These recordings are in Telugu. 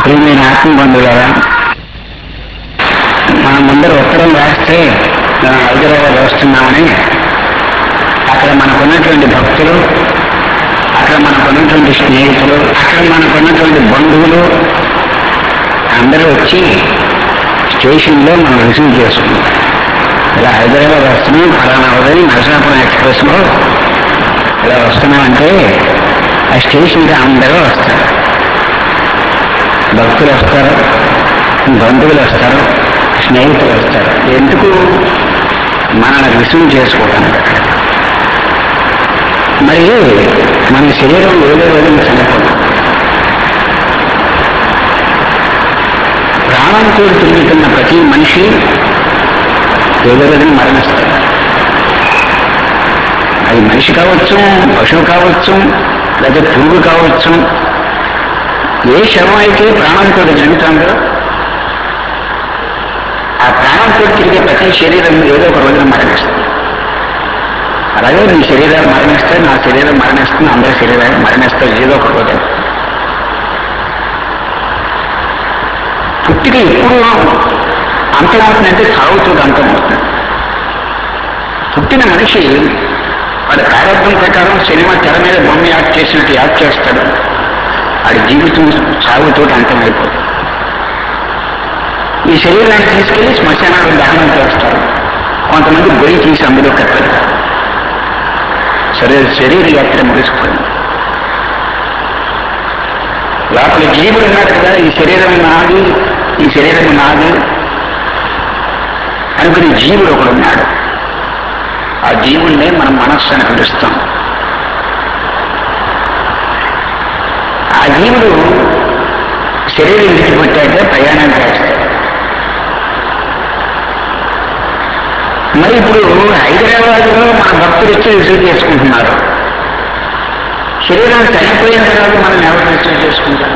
ప్రియమైన ఆత్మబంధువులారా మన ముందర ఉత్తరం రాస్తే మనం హైదరాబాద్ వస్తున్నామని అక్కడ మనకున్నటువంటి భక్తులు అక్కడ మనకున్నటువంటి స్నేహితులు అక్కడ మనకున్నటువంటి బంధువులు అందరూ వచ్చి స్టేషన్లో మనం రిసీవ్ చేసుకున్నాం ఇలా హైదరాబాద్ వస్తున్నాం ఫలానా ఉదయం నరసాపురం ఎక్స్ప్రెస్లో ఇలా వస్తున్నామంటే ఆ స్టేషన్కి అందరూ వస్తారు భక్తులు వస్తారు బంధువులు వస్తారు స్నేహితులు వస్తారు ఎందుకు మనల్ని రిసీవ్ చేసుకోవడానికి అక్కడ మరి మన శరీరం ఏదో రోజున చనిపోతాం ప్రాణంతో తిరుగుతున్న ప్రతి మనిషి ఏదో రోజున మరణిస్తాడు అది మనిషి కావచ్చు పశువు కావచ్చు లేదా పురుగు కావచ్చు ఏ శవం అయితే ప్రాణంతో తిరుగుతుందో ఆ ప్రాణంతో తిరిగే ప్రతి శరీరం ఏదో ఒక రోజున మరణిస్తుంది అలాగే నీ శరీరాలు మరణిస్తే నా శరీరం మరణిస్తుంది అందరి శరీరాలు మరణిస్తాయి ఏదో ఒక రోజు పుట్టిక ఎప్పుడు అంతమవుతుందంటే చావుతో అంతమవుతుంది పుట్టిన మనిషి వాడి ప్రారంభం ప్రకారం సినిమా తెర మీద బొమ్మ యాక్ట్ చేసినట్టు యాక్ట్ చేస్తాడు వాడి జీవితం చావుతో అంతమైపోతుంది ఈ శరీరాన్ని తీసుకెళ్లి శ్మశానాలు దహనం చేస్తారు కొంతమంది గొయ్యి తీసి అందులో కట్టేస్తారు సరే శరీర యాత్ర ముగిసిపోయింది లోపల జీవుడు ఉన్నాడు కదా ఈ శరీరం నాది ఈ శరీరం నాది అనుకుని జీవుడు ఒకడు ఉన్నాడు ఆ జీవుణ్ణే మనం మనస్సు అని పిలుస్తాం ఆ జీవుడు శరీరం విడిచిపెట్టాక ప్రయాణం చేస్తాడు మరి ఇప్పుడు హైదరాబాద్లో మన భక్తులు వచ్చి రిసీవ్ చేసుకుంటున్నారు శరీరం చనిపోయిన తర్వాత మనం ఎవరు రిసీవ్ చేసుకుంటాం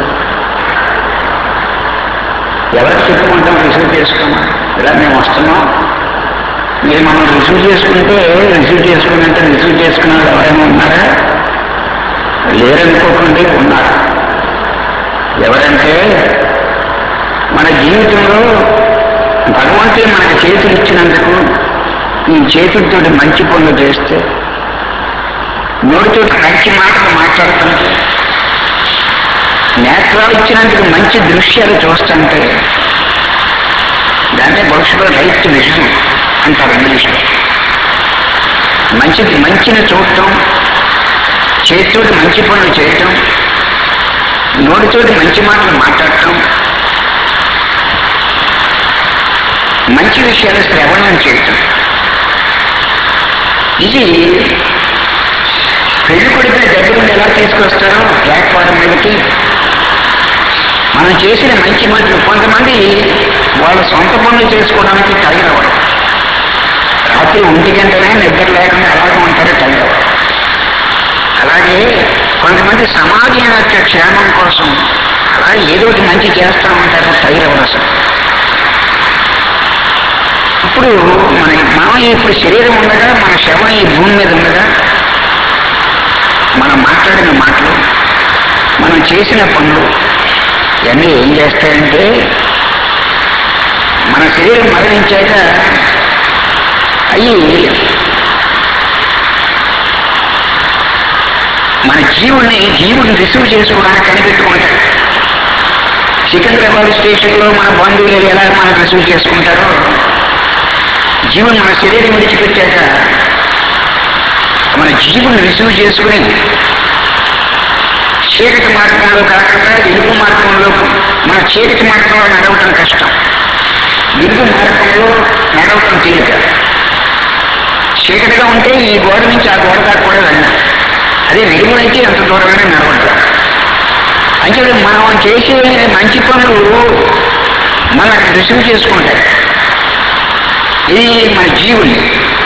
ఎవరికి చెప్పుకుంటాం రిసీవ్ చేసుకున్నాం ఇలా మేము వస్తున్నాం మీరు మనం రిసీవ్ చేసుకుంటే రిసీవ్ చేసుకున్నంటే రిసీవ్ చేసుకున్న వాళ్ళు ఎవరైనా ఉన్నారా లేరనుకోకండి ఉన్నారు ఎవరంటే మన జీవితంలో భగవంతుడు మనకు చేతులు ఇచ్చినందుకు ఈ చేతులతో మంచి పనులు చేస్తే నోటితో మంచి మాటలు మాట్లాడుతుంటే నేత్రాలు ఇచ్చినందుకు మంచి దృశ్యాలు చూస్తుంటే దాన్నే భవిష్యత్తులో రైట్ విజన్ అంటారు ఇంగ్లీష్లో మంచిది మంచిని చూడటం చేతితోటి మంచి పనులు చేయటం నోటితోటి మంచి మాటలు మాట్లాడటం మంచి విషయాలు శ్రవణం చేయటం ఇది పెళ్లి కొడుకుని దగ్గర నుండి ఎలా తీసుకొస్తారో ప్లాట్ఫారం మీదకి మనం చేసిన మంచి మాటలు కొంతమంది వాళ్ళ సొంత పనులు చేసుకోవడానికి తగినవాడు రాత్రి ఒంటి గంటనే నిద్ర లేకుండా అలాగే ఉంటారు తగినవాడు అలాగే కొంతమంది సమాజం యొక్క క్షేమం కోసం అలా ఏదో ఒకటి మంచి చేస్తూ ఉంటారు తగినవాడు అసలు ఇప్పుడు మన మనం ఇప్పుడు శరీరం ఉండగా మన శవం ఈ భూమి మీద ఉండగా మనం మాట్లాడిన మాటలు మనం చేసిన పనులు ఇవన్నీ ఏం చేస్తాయంటే మన శరీరం మరణించాక అవి మన జీవుల్ని జీవుని రిసీవ్ చేసుకోవడానికి కనిపెట్టుకుంటారు సికింద్రాబాద్ స్టేషన్లో మన బంధువులు ఎలా మనం రిసీవ్ చేసుకుంటారో జీవుని మన శరీరం విడిచిపెట్టాక మన జీవుని రిసీవ్ చేసుకుని చీకటి మార్గంలో కాకుండా వెలుగు మార్గంలో మన చీకటి మార్గంలో నడవటం కష్టం వెలుగు మార్గంలో నడవటం తేలిక చీకటిగా ఉంటే ఈ గోడ నుంచి ఆ గోడ దాకా కూడా వెళ్ళాలి అదే వెలుగు అయితే ఎంత దూరమైనా నడవటం అంటే మనం చేసే మంచి పనులు మనకు రిసీవ్ చేసుకుంటాయి ఇది మన జీవుని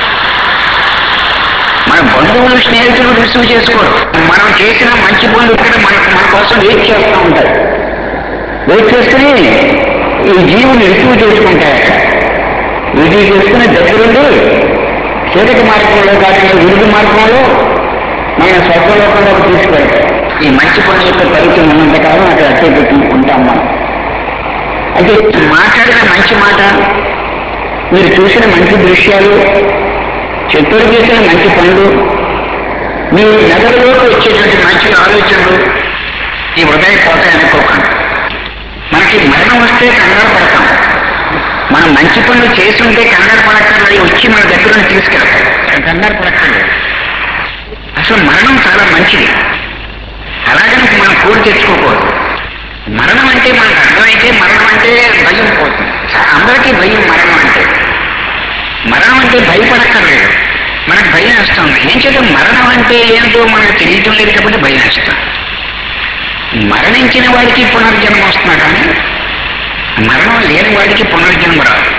మన బంధువులు స్నేహితులు రిసీవ్ చేసుకోరు మనం చేసిన మంచి పనులు ఇక్కడ మనకు మన కోసం వెయిట్ చేస్తూ ఉంటారు వెయిట్ చేసుకుని ఈ జీవుని రిసీవ్ చేసుకుంటారు రిసీవ్ చేసుకుని దగ్గరుండి చీకటి మార్గంలో కాకుండా విరుగు మార్గంలో మన స్వతంలోకంలోకి తీసుకెళ్తాం ఈ మంచి పనుల యొక్క ఫలితం ఉన్నంతకాలం అక్కడ అట్టే పెట్టుకుంటాం మనం అయితే మాట్లాడిన మంచి మాట మీరు చూసిన మంచి దృశ్యాలు చెట్టులు చేసిన మంచి పనులు మీ మెదడులోకి వచ్చేటువంటి మంచి ఆలోచనలు ఈ హృదయ పోతాయి అనుకోకండి మనకి మరణం వస్తే కంగారు పడతాం మనం మంచి పనులు చేసి ఉంటే కంగారు పడక్కర్లేదు వచ్చి మన దగ్గర నుంచి తీసుకెళ్తాం కంగారు పడక్కర్లేదు అసలు మరణం చాలా మంచిది అలాగని మనం కోరి తెచ్చుకోకూడదు మరణం అంటే మనకు అర్థమైతే మరణం అంటే భయం పోతుంది అందరికీ భయం మరణం అంటే మరణం అంటే భయపడక్కర్లేదు మనకు భయం వేస్తుంది ఏం చేద్దాం మరణం అంటే ఏంటో మనకు తెలియటం లేదు కాబట్టి భయం వేస్తాం మరణించిన వాడికి పునర్జన్మ వస్తున్నా కానీ మరణం లేని వాడికి పునర్జన్మ రాదు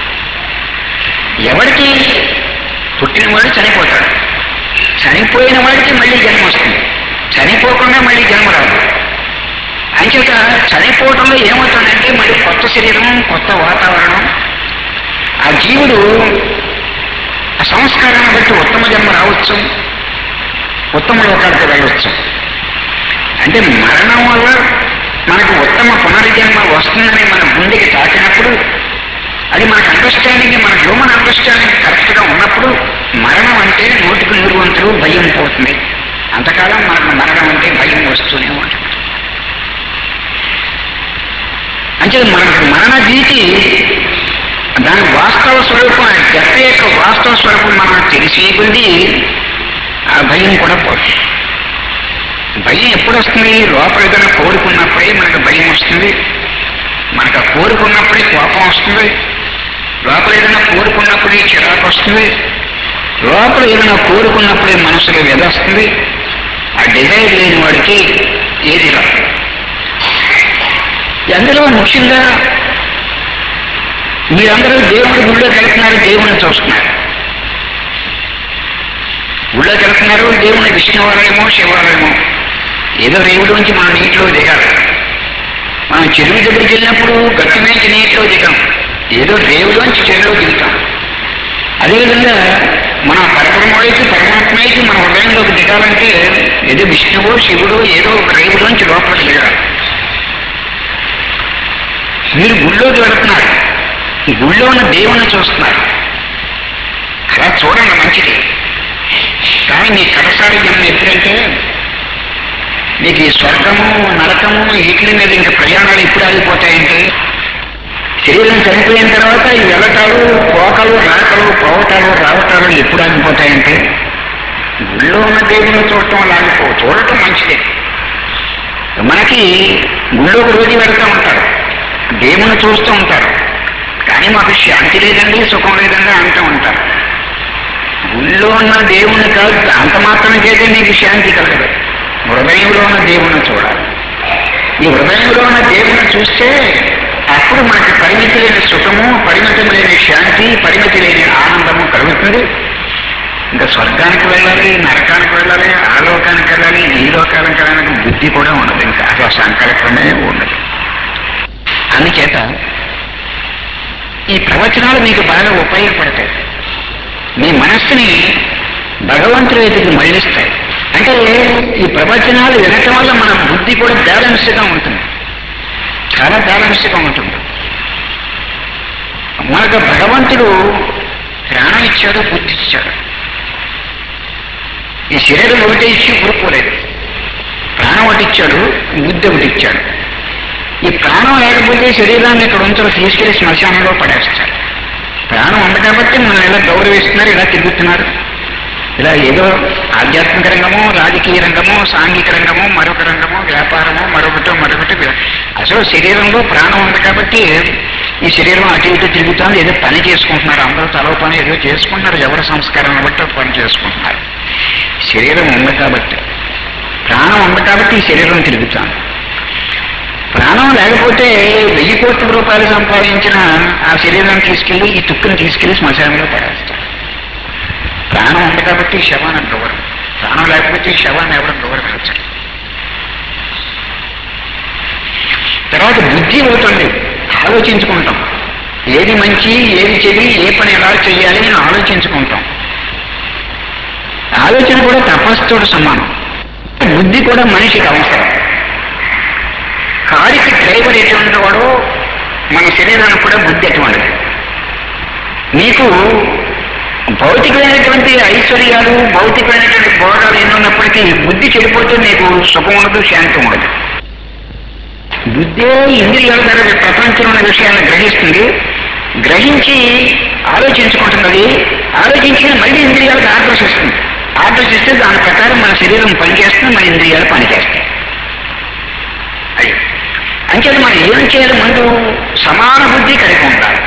ఎవరికి పుట్టినవాడు చనిపోతాడు చనిపోయిన వాడికి మళ్ళీ జన్మ వస్తుంది చనిపోకుండా మళ్ళీ జన్మ రాదు అంచేత చనిపోవడంలో ఏమవుతుందంటే మళ్ళీ కొత్త శరీరం కొత్త వాతావరణం ఆ జీవుడు ఆ సంస్కారాన్ని బట్టి ఉత్తమ జన్మ రావచ్చు ఉత్తమ లోకాలకు వెళ్ళవచ్చు అంటే మరణం వల్ల మనకు ఉత్తమ పునర్జన్మ వస్తుందని మన గుండెకి తాకినప్పుడు అది మనకు అండర్స్టాండింగ్ మన హ్యూమన్ అండర్స్టాండింగ్ కరెక్ట్గా ఉన్నప్పుడు మరణం అంటే నూటికి నూరు వంతులు భయం పోతుంది అంతకాలం మనకు మరణం అంటే భయం వస్తూనే ఉంటుంది అంటే మనకు మరణ భీతి దాని వాస్తవ స్వరూపం ఆ డెత్ యొక్క వాస్తవ స్వరూపం మనకు తెలిసి కొద్ది ఆ భయం కూడా పోతుంది భయం ఎప్పుడు వస్తుంది లోపల ఏదైనా కోరుకున్నప్పుడే మనకు భయం వస్తుంది మనకు ఆ కోరుకున్నప్పుడే కోపం వస్తుంది లోపల ఏదైనా కోరుకున్నప్పుడే చిరాకు వస్తుంది లోపల ఏదైనా కోరుకున్నప్పుడే మనసులో వ్యధ వస్తుంది ఆ డిజైర్ లేని వాడికి ఏది రాదు అందులో ముఖ్యంగా మీరందరూ దేవుడి గుళ్ళోకి వెళ్తున్నారు దేవుని చూస్తున్నారు గుళ్ళోకి వెళ్తున్నారు దేవుని విష్ణువాలయమో శివాలయమో ఏదో రేవుల నుంచి మనం నీటిలో దిగాలి మనం చెరువు దగ్గరికి వెళ్ళినప్పుడు గట్టి నుంచి నీటిలో దిగాం ఏదో రేవులోంచి చెరువులో దిగుతాం అదేవిధంగా మన పరబ్రహ్మమైతే పరమాత్మ అయితే మన హృదయంలోకి దిగాలంటే ఏదో విష్ణువో శివుడు ఏదో ఒక రేవులోంచి లోపలికి దిగాలి మీరు గుళ్ళోకి వెళుతున్నారు గుళ్ళో ఉన్న దేవుని చూస్తున్నారు అలా చూడండి మంచిది కానీ మీ కడసారి జన్మ ఎప్పుడంటే మీకు ఈ స్వర్గము నరకము వీటి మీద ఇంకా ప్రయాణాలు ఎప్పుడు ఆగిపోతాయంటే శరీరం చనిపోయిన తర్వాత ఈ వెళ్ళటాలు పోకలు రాకలు పోవటాలు రావటాలు ఎప్పుడు ఆగిపోతాయంటే గుళ్ళో ఉన్న దేవుని చూడటం వల్ల ఆగిపో చూడటం మంచిదే మనకి గుళ్ళోకి రోజు వెళ్తూ ఉంటారు దేవుని చూస్తూ ఉంటారు కానీ మాకు శాంతి లేదండి సుఖం లేదండి అంటూ ఉంటారు గుళ్ళో ఉన్న దేవుని కాదు అంత మాత్రమేకైతే నీకు శాంతి కలగదు హృదయంలో ఉన్న దేవుని చూడాలి ఈ హృదయంలో ఉన్న దేవుని చూస్తే అప్పుడు మనకి పరిమితి లేని సుఖము పరిమితి లేని శాంతి పరిమితి లేని ఆనందము కలుగుతుంది ఇంకా స్వర్గానికి వెళ్ళాలి నరకానికి వెళ్ళాలి ఆ లోకానికి వెళ్ళాలి ఈ లోకానికి వెళ్ళాలి బుద్ధి కూడా ఉండదు ఇంకా అసలు సంకల్పమే ఉండదు అందుచేత ఈ ప్రవచనాలు మీకు బాగా ఉపయోగపడతాయి మీ మనస్సుని భగవంతుడి వైపుకి మళ్ళిస్తాయి అంటే ఈ ప్రవచనాలు వినటం వల్ల మన బుద్ధి కూడా బ్యాలెన్స్గా ఉంటుంది చాలా బ్యాలెన్స్గా ఉంటుంది మనకు భగవంతుడు ప్రాణం ఇచ్చాడు బుద్ధి ఇచ్చాడు ఈ శరీరం ఒకటి ఇచ్చి ఊరుకోలేదు ప్రాణం ఒకటి ఇచ్చాడు బుద్ధి ఒకటి ఇచ్చాడు ఈ ప్రాణం లేకపోతే శరీరాన్ని ఇక్కడ ఉంచరు తీసుకెళ్లి శ్మశానంలో పడేస్తారు ప్రాణం ఉంది కాబట్టి మనం ఇలా గౌరవిస్తున్నారు ఇలా తిరుగుతున్నారు ఇలా ఏదో ఆధ్యాత్మిక రంగము రాజకీయ రంగము సాంఘిక రంగము మరొక రంగము వ్యాపారము మరొకటో మరొకటి అసలు శరీరంలో ప్రాణం ఉంది కాబట్టి ఈ శరీరం అటు ఇటు తిరుగుతుంది ఏదో పని చేసుకుంటున్నారు అందరూ తలో పని ఏదో చేసుకుంటున్నారు ఎవరి సంస్కారాన్ని బట్టి ఒక పని చేసుకుంటున్నారు శరీరం ఉంది కాబట్టి ప్రాణం ఉంది కాబట్టి ఈ శరీరం తిరుగుతుంది ప్రాణం లేకపోతే వెయ్యి కోట్ల రూపాయలు సంపాదించిన ఆ శరీరాన్ని తీసుకెళ్లి ఈ తుక్కుని తీసుకెళ్లి శ్మశానంలో పడేస్తారు ప్రాణం ఉంది కాబట్టి ఈ శవాన్ని గౌరవం ప్రాణం లేకపోతే ఈ శవాన్ని ఎవరు గౌరవించరు తర్వాత బుద్ధి అవుతుంది ఆలోచించుకుంటాం ఏది మంచి ఏది చెడి ఏ పని ఎలా చేయాలి అని ఆలోచించుకుంటాం ఆలోచన కూడా తపస్సుతో సమానం బుద్ధి కూడా మనిషికి అవసరం కారుకి డ్రైవర్ ఎటువంటి వాడో మన శరీరానికి కూడా బుద్ధి అటువంటిది నీకు భౌతికమైనటువంటి ఐశ్వర్యాలు భౌతికమైనటువంటి భోగాలు ఎన్నున్నప్పటికీ బుద్ధి చెడిపోతే నీకు సుఖం ఉండదు శాంతి ఉండదు బుద్ధే ఇంద్రియాల ద్వారా ప్రపంచంలో ఉన్న విషయాలను గ్రహిస్తుంది గ్రహించి ఆలోచించుకుంటున్నది ఆలోచించి మళ్ళీ ఇంద్రియాలకు ఆర్డర్స్ ఇస్తుంది ఆర్డర్స్ ఇస్తే దాని ప్రకారం మన శరీరం పనిచేస్తుంది మన ఇంద్రియాలు పనిచేస్తాయి అది అంచేది మనం ఏం చేయాలి ముందు సమాన బుద్ధి కలిగి ఉండాలి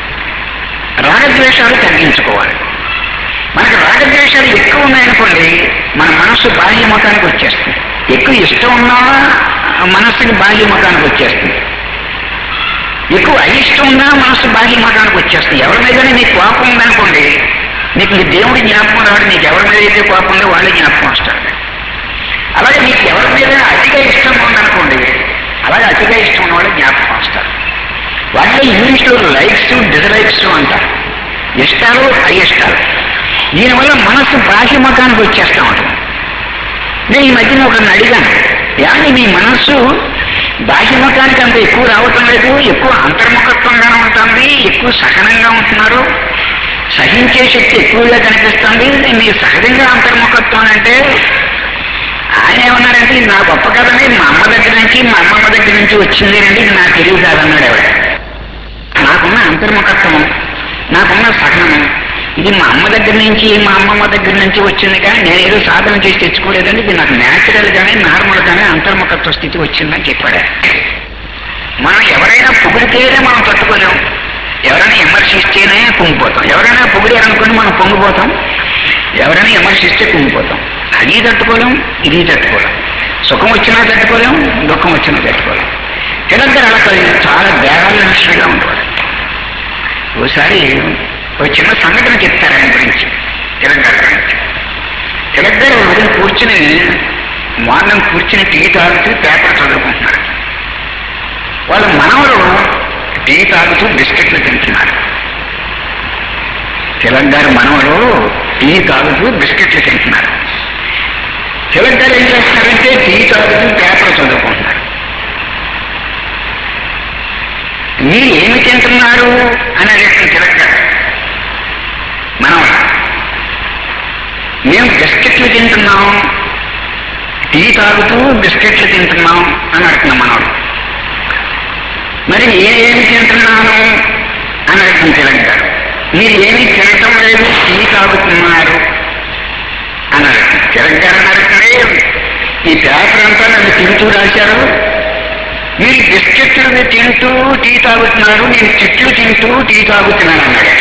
రాగద్వేషాలు తగ్గించుకోవాలి మనకు రాగద్వేషాలు ఎక్కువ ఉన్నాయనుకోండి మన మనస్సు బాహ్యముఖానికి వచ్చేస్తుంది ఎక్కువ ఇష్టం ఉన్నా మనస్సుకి బాహ్యముఖానికి వచ్చేస్తుంది ఎక్కువ అయిష్టం ఉన్నా మనస్సు బాహ్యముఖానికి వచ్చేస్తుంది ఎవరి మీదనే నీకు కోపం ఉందనుకోండి నీకు నీ దేవుడి జ్ఞాపకం రాడు నీకు ఎవరి మీద అయితే కోపం ఉందో వాళ్ళే జ్ఞాపకం వస్తాడు అలాగే నీకు ఎవరి మీద అతిగా ఇష్టం ఉందనుకోండి అలాగే అతిగా ఇష్టం ఉన్న వాళ్ళు జ్ఞాపకం వస్తారు వాటిలో ఇంగ్లీష్లో లైక్స్ డిజలైక్స్ అంటారు ఇష్టాలు అయిష్టాలు దీనివల్ల మనస్సు బాహ్యముఖానికి వచ్చేస్తూ ఉంటుంది నేను ఈ మధ్యన ఒకరిని అడిగాను ఏమంటే మీ మనస్సు బాహ్యముఖానికి అంత ఎక్కువ రావటం లేదు ఎక్కువ అంతర్ముఖత్వంగా ఉంటుంది ఎక్కువ సహనంగా ఉంటున్నారు సహించే శక్తి ఎక్కువగా కనిపిస్తుంది మీ సహజంగా అంతర్ముఖత్వం అంటే ఆయన ఏమన్నారంటే ఇది నా గొప్ప కథని మా అమ్మ దగ్గర నుంచి మా అమ్మమ్మ దగ్గర నుంచి వచ్చింది అండి ఇది నాకు తెలియదు కాదన్నాడు ఆవిడ నాకున్న అంతర్ముఖత్వము నాకున్న సహనము ఇది మా అమ్మ దగ్గర నుంచి మా అమ్మమ్మ దగ్గర నుంచి వచ్చింది కానీ నేను ఏదో సాధన చేసి తెచ్చుకోలేదండి ఇది నాకు న్యాచురల్ గానే నార్మల్ గానే అంతర్ముఖత్వ స్థితి వచ్చిందని చెప్పాడు మనం ఎవరైనా పొగిడితేనే మనం తట్టుకోలేం ఎవరైనా విమర్శిస్తేనే కుంగిపోతాం ఎవరైనా పొగిడారనుకుని మనం పొంగిపోతాం ఎవరైనా విమర్శిస్తే కుంగిపోతాం అది తట్టుకోలేం ఇది తట్టుకోలేం సుఖం వచ్చినా తట్టుకోలేం దుఃఖం వచ్చినా తట్టుకోలేం తెలంగాణ అలా కాదు, చాలా బ్యాలెన్స్డ్గా ఉండేవాడు ఓసారి ఒక చిన్న సంఘటన చెప్తారు ఆయన గురించి తెలంగాణ గురించి తెలంగాణ ఉదయం కూర్చుని మార్నింగ్ కూర్చుని టీ తాగుతూ పేపర్ చదువుకుంటున్నారు వాళ్ళ మనవరు టీ తాగుతూ బిస్కెట్లు తింటున్నారు తెలంగాణ మనవరు టీ తాగుతూ బిస్కెట్లు తింటున్నారు తెలంగాణ ఏం చేస్తున్నారంటే టీ తాగుతూ పేపర్ చదువుకుంటున్నారు మీరు ఏమి తింటున్నారు అని అడిగారు తెలంగాణ మనవరు మేము బిస్కెట్లు తింటున్నాం టీ తాగుతూ బిస్కెట్లు తింటున్నాం అని అడుగుతున్నాం మనవాడు మరి నేనేమి తింటున్నాను అని అడుగుతుంది తెలంగాణ మీరు ఏమి తినటం లేదు టీ తాగుతున్నారు అని అడుగుతుంది తెలంగాణ అడుగుతుంది ఈ పేపర్ అంతా నన్ను తింటూ రాశారు మీరు బిస్కెట్లు తింటూ టీ తాగుతున్నారు నేను చెట్లు తింటూ టీ తాగుతున్నాను అన్నాడు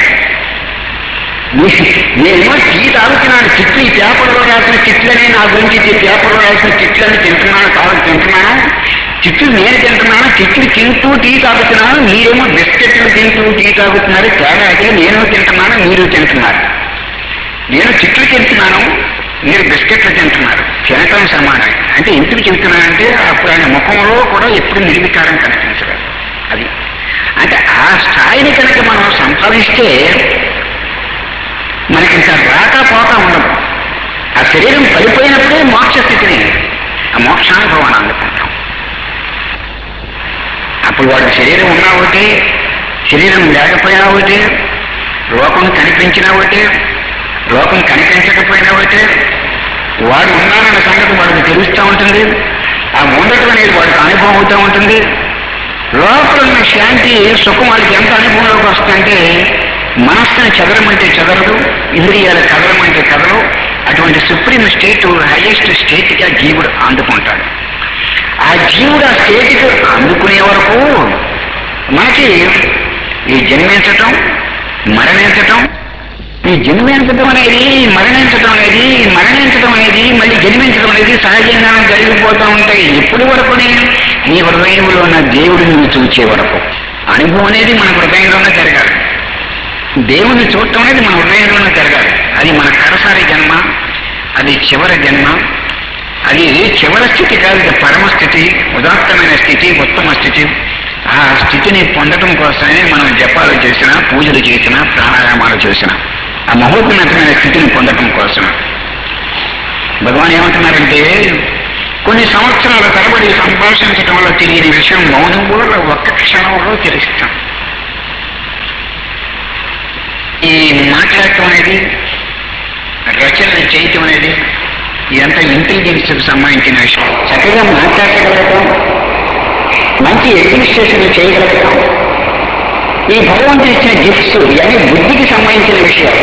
నేనేమో టీ తాగుతున్నాను చిట్లు ఈ పేపర్లో రాసిన చిట్లని నా గురించి ఈ పేపర్లో రాసిన చిట్లని తింటున్నాను తాగు తింటున్నాను చిట్లు నేను తింటున్నాను చిట్లు తింటూ టీ తాగుతున్నాను మీరేమో బిస్కెట్లు తింటూ టీ తాగుతున్నారు తేడా అయితే నేను తింటున్నాను మీరు తింటున్నారు నేను చిట్లు తింటున్నాను మీరు బిస్కెట్లు తింటున్నారు తినటం సమానం అంటే ఎందుకు చెబుతున్నానంటే అప్పుడు ఆయన ముఖంలో కూడా ఎప్పుడు నిర్వికారం కనిపించదు అది అంటే ఆ స్థాయిని కనుక మనం సంపాదిస్తే మనకి ఇంకా రాక పోక ఉండదు ఆ శరీరం పడిపోయినప్పుడే మోక్ష స్థితిని ఆ మోక్షానుభవాన్ని అందుకుంటాం అప్పుడు వాడి శరీరం ఉన్నా ఒకటి శరీరం లేకపోయినా ఒకటి లోకం కనిపించినా ఒకటి లోకం కనిపించకపోయినా ఒకటి వాడు ఉన్నానన్న సంగతి వాడికి తెలుస్తూ ఉంటుంది ఆ ఉండటం అనేది వాడికి అనుభవం అవుతూ ఉంటుంది లోపల ఉన్న శాంతి సుఖం వాడికి ఎంత అనుభవంలోకి వస్తుందంటే మనస్సుని చదరమంటే చదరదు ఇంద్రియాలు కదలమంటే కదలవు అటువంటి సుప్రీం స్టేట్ హైయెస్ట్ స్టేట్గా జీవుడు అందుకుంటాడు ఆ జీవుడు ఆ స్టేట్కి అందుకునే వరకు మనకి ఈ జన్మించటం మరణించటం ఈ జన్మించడం అనేది మరణించడం అనేది మరణించడం అనేది మళ్ళీ జన్మించడం అనేది సహజంగా జరిగిపోతూ ఉంటాయి ఎప్పటి వరకు నీ హృదయంలో ఉన్న దేవుడిని నువ్వు చూసే వరకు అనుభవం అనేది మన హృదయంలోనే జరగాలి దేవుణ్ణి చూడటం అనేది మన హృదయంలోనే జరగాలి అది మన కడసారి జన్మ అది చివరి జన్మ అది చివరి స్థితి కాదు ఇది పరమ స్థితి ఉదాత్తమైన స్థితి ఉత్తమ స్థితి ఆ స్థితిని పొందడం కోసమే మనం జపాలు చేసిన పూజలు చేసిన ప్రాణాయామాలు చేసిన ఆ మహోన్నతమైన స్థితిని పొందడం కోసం భగవాన్ ఏమంటున్నారంటే కొన్ని సంవత్సరాల తరబడి మాట్లాడి సంభాషించడం వల్ల తెలియని విషయం మౌనం వల్ల ఒక్క క్షణంలో తెలుస్తాం ఈ మాట్లాడటం అనేది రచన చేయటం అనేది ఇదంతా ఇంటెలిజెన్స్ సంబంధించిన విషయం చక్కగా మాట్లాడగలగటం మంచి అడ్మినిస్ట్రేషన్ చేయగలగటం ఈ భగవంతుడు ఇచ్చిన గిఫ్ట్స్ ఇవన్నీ బుద్ధికి సంబంధించిన విషయాలు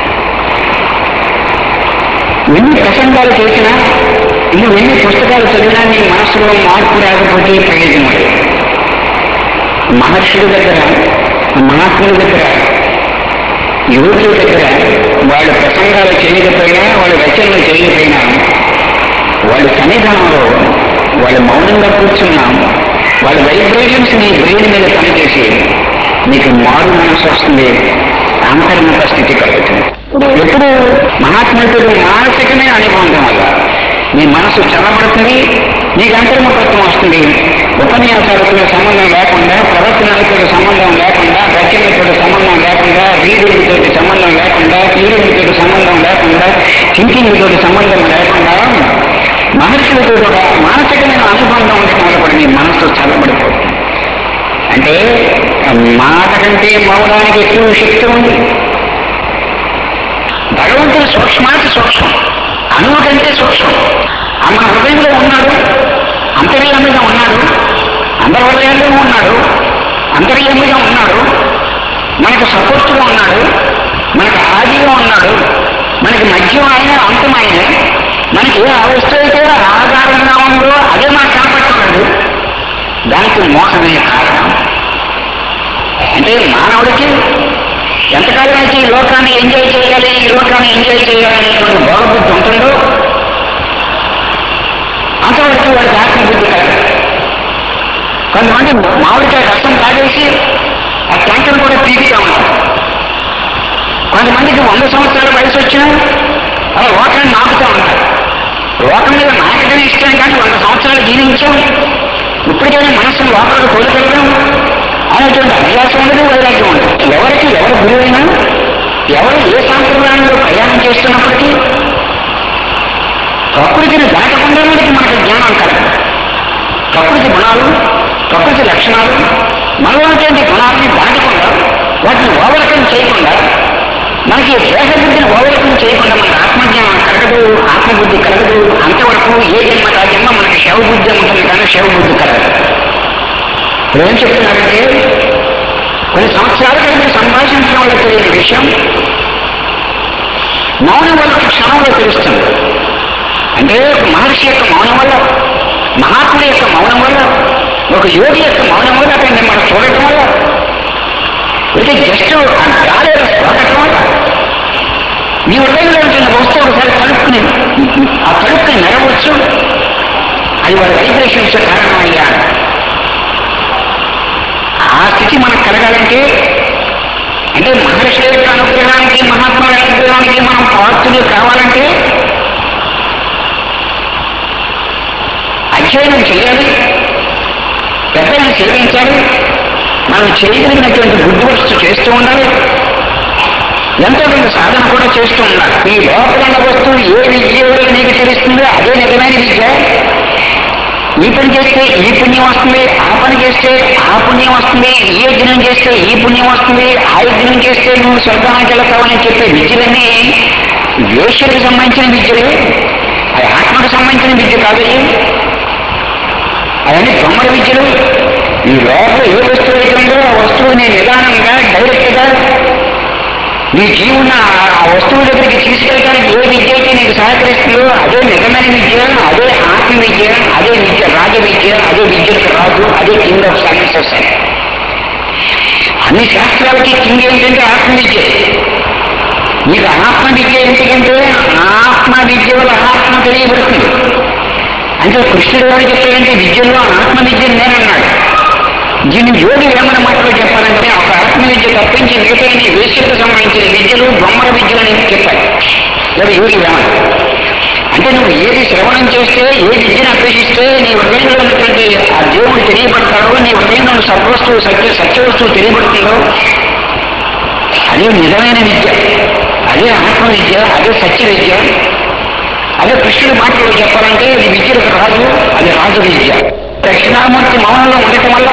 ఎన్ని ప్రసంగాలు చేసినా నువ్వు ఎన్ని పుస్తకాలు చదివినా నీ మనసులో మార్పు రాకపోతే ప్రయోజనం లేదు మహర్షుల దగ్గర మహాత్ముల దగ్గర యువకుల దగ్గర వాళ్ళు ప్రసంగాలు చేయకపోయినా వాళ్ళు రచనలు చేయకపోయినా వాళ్ళ సన్నిధానంలో వాళ్ళు మౌనంగా కూర్చున్నాం వాళ్ళ వైబ్రేషన్స్ నీ బ్రెయిన్ మీద పనిచేసి నీకు మారు మనసు వస్తుంది అంతర్ముఖ స్థితి కలుగుతుంది ఎప్పుడు మహాత్ములతో మానసికమైన అనుభవం వల్ల నీ మనసు చల్లబడుతుంది నీకు అంతర్ముఖత్వం వస్తుంది ఉపన్యాసాలతో సంబంధం లేకుండా ప్రవచనాలతో సంబంధం లేకుండా రచనలతో సంబంధం లేకుండా రీడింగ్ తోటి సంబంధం లేకుండా హీరింగ్ తోటి సంబంధం లేకుండా థింకింగ్ తోటి సంబంధం లేకుండా మహర్షులతో కూడా మానసికమైన అనుబంధం ఉండటం వల్ల కూడా నీ మనసు చల్లబడిపోతుంది అంటే మాట కంటే మౌనానికి ఎక్కువ శక్తి ఉంది భగవంతుడు సూక్ష్మాతి సూక్ష్మం అణువు కంటే సూక్ష్మం ఆ మన హృదయంలో ఉన్నాడు అంతర్యామిగా ఉన్నాడు అందరి హృదయాల్లో ఉన్నాడు అంతర్యామిగా ఉన్నాడు మనకు సపోర్టుగా ఉన్నాడు మనకు ఆదిగా ఉన్నాడు మనకి మధ్యం ఆయన అంతం ఆయన మనకి ఏ అవస్థ అయితే ఆధారంగా ఉందో అదే మనకు కనపడుతున్నాడు దానికి మోసమే కారణం అంటే మానవుడికి ఎంతకాలం అయితే ఈ లోకాన్ని ఎంజాయ్ చేయాలి ఈ లోకాన్ని ఎంజాయ్ చేయాలి అనేటువంటి భోగబుద్ధి ఉంటుందో అంతవరకు వాడికి ఆత్మబుద్ధి కలగదు కొంతమంది మామిడికాయ రసం తాగేసి ఆ ట్యాంకర్ కూడా పీకుతా ఉంటారు కొంతమందికి వంద సంవత్సరాల వయసు వచ్చినా అలా లోకాన్ని నాకుతూ ఉంటారు లోకం మీద నాకటమే ఇష్టం కానీ వంద సంవత్సరాలు జీవించాం ఇప్పటికైనా మనసును లోపలికి తోలుకెళ్ళాం అనేటువంటి అభ్యాసం ఉండదు వైరాగ్యం ఉండదు ఎవరికి ఎవరు గురువైనా ఎవరు ఏ సాంప్రదాయంలో ప్రయాణం చేస్తున్నప్పటికీ ప్రకృతిని దాటకుండా మనకి మనకి జ్ఞానం కలగదు ప్రకృతి గుణాలు ప్రకృతి లక్షణాలు మనలోటువంటి గుణాలని దాటకుండా వాటిని ఓవరకం చేయకుండా మనకి దేహబుద్ధిని ఓవరకం చేయకుండా మనకి ఆత్మజ్ఞానం కలగదు ఆత్మబుద్ధి కలగదు అంతవరకు ఏ జన్మ ఆ జన్మ మనకి శవబుద్ధి ఉంటుంది కానీ శవబుద్ధి కలగదు ఇప్పుడు ఏం చెప్తున్నారంటే కొన్ని సంవత్సరాల క్రితం సంభాషించడం వల్ల తెలియని విషయం మౌనం వల్ల క్షణంలో తెలుస్తుంది అంటే ఒక మహర్షి యొక్క మౌనం వల్ల మహాత్ముడి యొక్క మౌనం వల్ల ఒక యోగి యొక్క మౌనం వల్ల అతన్ని మనం చూడటం వల్ల ఇది జస్ట్ ఆ గాలి స్వాగటం వల్ల నీ హృదయంలో ఉంటున్న వస్తువు ఒకసారి తలుపుకుని ఆ తలుపుని నెరవచ్చు అది వాళ్ళ వైబ్రేషన్స్ కారణమయ్యా ఆ స్థితి మనకు కలగాలంటే అంటే మహర్షుల యొక్క అనుగ్రహానికి మహాత్ముల అనుగ్రహానికి మనం పాత్రులు కావాలంటే అధ్యయనం చేయాలి పెద్దలను సేవించాలి మనం చేయగలిగినటువంటి బుద్ధి వస్తు చేస్తూ ఉండాలి ఎంతో కొంత సాధన కూడా చేస్తూ ఉండాలి ఈ లోపల ఉన్న వస్తువు ఏ విద్య వల్ల నీకు తెలుస్తుందో అదే నిజమైన విద్య ఈ పని చేస్తే ఈ పుణ్యం వస్తుంది ఆ పని చేస్తే ఆ పుణ్యం వస్తుంది ఈ యజ్ఞం చేస్తే ఈ పుణ్యం వస్తుంది ఆ యజ్ఞం చేస్తే నువ్వు స్వర్గానికి వెళ్తావని చెప్పే విద్యలన్నీ వేశ్యలకు సంబంధించిన విద్యలే అది ఆత్మకు సంబంధించిన విద్య కాదు అవన్నీ దొమ్మల విద్యలు ఈ లోపల ఏ వస్తువు అయితే ఉందో ఆ వస్తువుని నిదానంగా డైరెక్ట్ గా నీ జీవున ఆ వస్తువు దగ్గరికి తీసుకెళ్ళడానికి ఏ విద్య అయితే నీకు సహకరిస్తుందో అదే నిజమైన విద్య అదే ఆత్మ విద్య అదే విద్య రాజ విద్య అదే విద్యకు రాజు అదే కింగ్ ఆఫ్ సైన్సెస్ అన్ని శాస్త్రాలకి కింగ్ ఏంటంటే ఆత్మ విద్య నీకు ఆత్మ విద్య ఎందుకంటే ఆత్మ విద్య వల్ల ఆత్మ తెలియబడుతుంది అంటే కృష్ణుడు గారు చెప్పాడంటే విద్యలో ఆత్మ విద్య నేనన్నాడు దీన్ని యోగి వేమన మాటలో చెప్పాలంటే ఒక ఆత్మ విద్య తప్పించి మిగతా వేశ్యకు సంబంధించిన విద్యలు బొమ్మల విద్యలని చెప్పాడు లేదా యోగి వేమన అంటే నువ్వు ఏది శ్రవణం చేస్తే ఏ విద్యను అభ్యసిస్తే నీ హృదయంలో ఉన్నటువంటి ఆ దేవుడు తెలియబడతాడో నీ హృదయంలో ఉన్న సద్వస్తువు సత్య సత్య వస్తువు తెలియబడుతుందో అదే నిజమైన విద్య అదే ఆత్మ విద్య అదే సత్య విద్య అదే కృష్ణుడి మాటలో చెప్పాలంటే అది విద్యలకు రాజు అది రాజు విద్య దక్షిణామూర్తి మౌనంలో ఉండటం వల్ల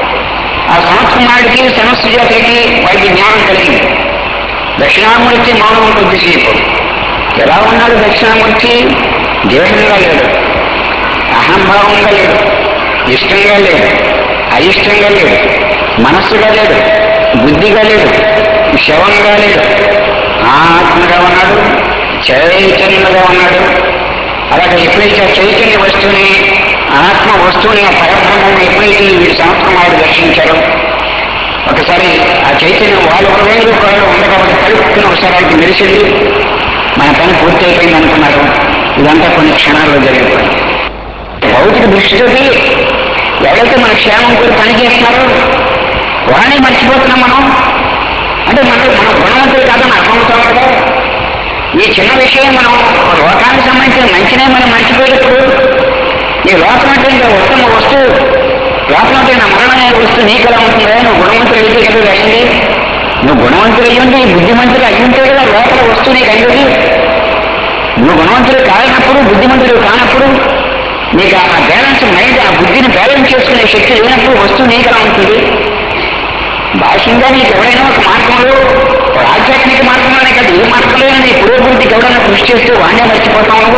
ఆ సనత్ కుమారుడికి సమస్యకి వారికి జ్ఞానం కలిగింది దక్షిణామూర్తి మౌనం కొద్దిసేపు ఎలా ఉన్నాడు దక్షిణామూర్తి దేహంగా లేడు అహంభావంగా లేడు ఇష్టంగా లేడు అయిష్టంగా లేడు మనస్సుగా లేడు బుద్ధిగా లేడు శవంగా లేడు ఆత్మగా ఉన్నాడు చైతన్యంగా ఉన్నాడు అలాగే ఎప్పుడైతే ఆ చైతన్య వస్తువుని ఆత్మ వస్తువుని ఆ పరబ్రహ్మని ఎప్పుడైతే వీడు సంస్కృమాలు దర్శించారో ఒకసారి ఆ చైతన్యం వాళ్ళు ఒక వేలు కూడా ఉంది కాబట్టి కలుపుకుని ఒకసారి ఆయనకి మెరిసింది మన పని పూర్తి అయిపోయింది అనుకున్నారు ఇదంతా కొన్ని క్షణాల్లో జరిగిపోయింది భౌతిక దృష్టితోటి ఎవరైతే మన క్షేమం కోరి పని చేస్తున్నారో వాళ్ళని మర్చిపోతున్నాం మనం అంటే మనం మన గుణవంతులు కాదని అర్థమవుతాం కదా ఈ చిన్న విషయం మనం లోకానికి సంబంధించిన మంచినే మనం మర్చిపోయేటప్పుడు ఈ లోకం అంటే ఇంకా ఉత్తమ వస్తువు లోకం అంటే నా మరణం అనే వస్తువు నీకు ఎలా ఉంటుందా నువ్వు గుణవంతులు అయితే కదా అయింది నువ్వు గుణవంతులు అయ్యుంటే బుద్ధిమంతులు అయ్యుంటే కదా లోపల వస్తువు నీకు అయ్యేది నువ్వు గుణవంతులు కానప్పుడు బుద్ధిమంతులు కానప్పుడు నీకు ఆ బ్యాలెన్స్ మైండ్ ఆ బుద్ధిని బ్యాలెన్స్ చేసుకునే శక్తి లేనప్పుడు వస్తువు నీకు ఎలా ఉంటుంది బాహ్యంగా నీకు ఎవరైనా ఒక మార్గంలో ఒక ఆధ్యాత్మిక మార్గంలోనే కాదు ఏ మార్గంలో నీ పురోభివృద్ధికి ఎవరైనా కృషి చేస్తే వాణ్ణే మర్చిపోతావు నువ్వు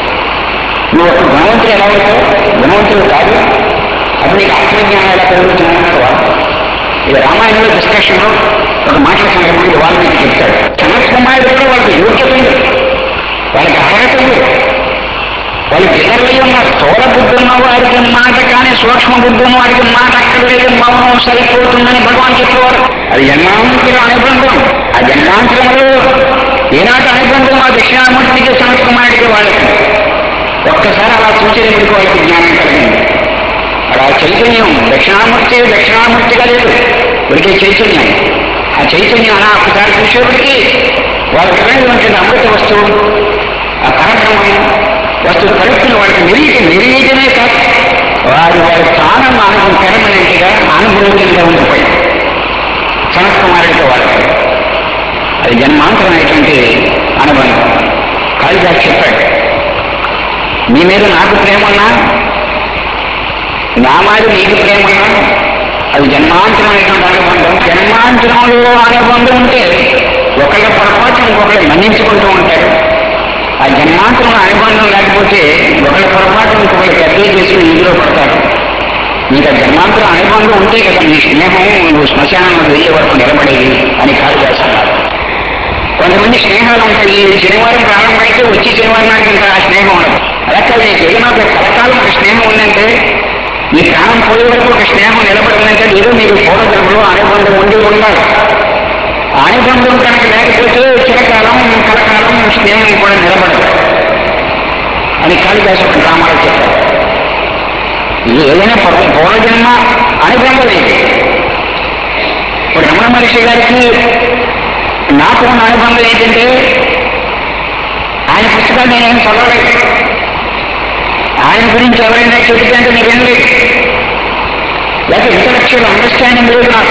నువ్వు ఒక గుణవంతులు ఎలా అవుతావు గుణవంతులు కాదు అప్పుడు నీకు ఆత్మజ్ఞానం ఎలా పెరుగుతుందని వాడు ఇది రామాయణంలో డిస్కషన్లో ఒక మాటల సందర్భంగా వాల్మీకి చెప్తాడు సనత్ కుమారుడు కూడా వాళ్ళకి యోగ్యత ఉంది వాళ్ళకి అర్హత ఉంది వాళ్ళు పిల్లలై ఉన్నారు స్థూల బుద్ధి ఉన్న వారికి మాట కానీ సూక్ష్మ బుద్ధి ఉన్న వారికి మాట అక్కర్లేదు మౌనం సరిపోతుందని భగవాన్ చెప్పేవారు అది జన్మాంతరం అనుబంధం ఆ జన్మాంతరంలో ఏనాటి అనుబంధం ఆ దక్షిణామూర్తికి సంస్కృమాడికి వాళ్ళకి ఒక్కసారి అలా చూసేందుకు వాళ్ళకి జ్ఞానం కలిగింది అలా చైతన్యం దక్షిణామూర్తి దక్షిణామూర్తిగా లేదు ఉడికే చైతన్యం ఆ చైతన్యం అలా ఒకసారి చూసేప్పటికీ వాళ్ళ హృదయంలో ఉంటుంది అమృత వస్తువు ఆ పరబ్రహ్మం వస్తువు కలుపుకుని వాళ్ళకి నిరీటి నిరీటమే కాదు వారు వారి ప్రాణం అనుభవం పెరమనెంట్గా అనుభూతిగా ఉండిపోయింది సనత్ కుమారుడితో వాళ్ళకి అది జన్మాంతరమైనటువంటి అనుబంధం కాళిదాస్ చెప్పాడు నీ మీద నాకు ప్రేమ ఉన్నా నా మీద నీకు ప్రేమ ఉన్నా అది జన్మాంతరమైనటువంటి అనుబంధం జన్మాంతరంలో అనుబంధం ఉంటే ఒకళ్ళ పొరపాటు ఇంకొకళ్ళు మన్నించుకుంటూ ఉంటారు ఆ జన్మాంతరంలో అనుబంధం లేకపోతే ఒకళ్ళ పొరపాటు ఇంకొకళ్ళు పెద్ద చేసుకుని ఇందులో పడతారు నీకు ఆ జన్మాంతరం అనుబంధం ఉంటే కదా నీ స్నేహం నువ్వు శ్మశానంలో వెళ్ళే వరకు నిలబడేది అని కాళిదాస్ అన్నారు కొంతమంది స్నేహాలు ఉంటాయి ఈ శనివారం ప్రారంభమైతే వచ్చి శనివారం నాటికి ఇంకా ఆ స్నేహం ఉండదు అలా కాదు నీకు ఏదైనా ఒక కలకాలం ఒక స్నేహం ఉందంటే నీ ప్రాణం పోయే వరకు ఒక స్నేహం నిలబడిందంటే ఏదో మీకు పూర్వజన్మలో అనుబంధం ఉండి ఉండాలి ఆ అనుబంధం కనుక లేకపోతే చిరకాలం కలకాలం స్నేహం కూడా నిలబడదు అని కాళిదాసు ఒక డ్రామాలో చెప్పారు ఇది ఏదైనా పూర్వ పూర్వజన్మ అనుబంధం లేదు ఇప్పుడు రమణ మహర్షి గారికి నాకు ఉన్న అనుబంధం ఏంటంటే ఆయన పుస్తకాలు నేనేం చదవలేదు ఆయన గురించి ఎవరైనా చెబితే అంటే నేను వినలేదు లేకపోతే ఇంటలెక్చువల్ అండర్స్టాండింగ్ లేదు నాకు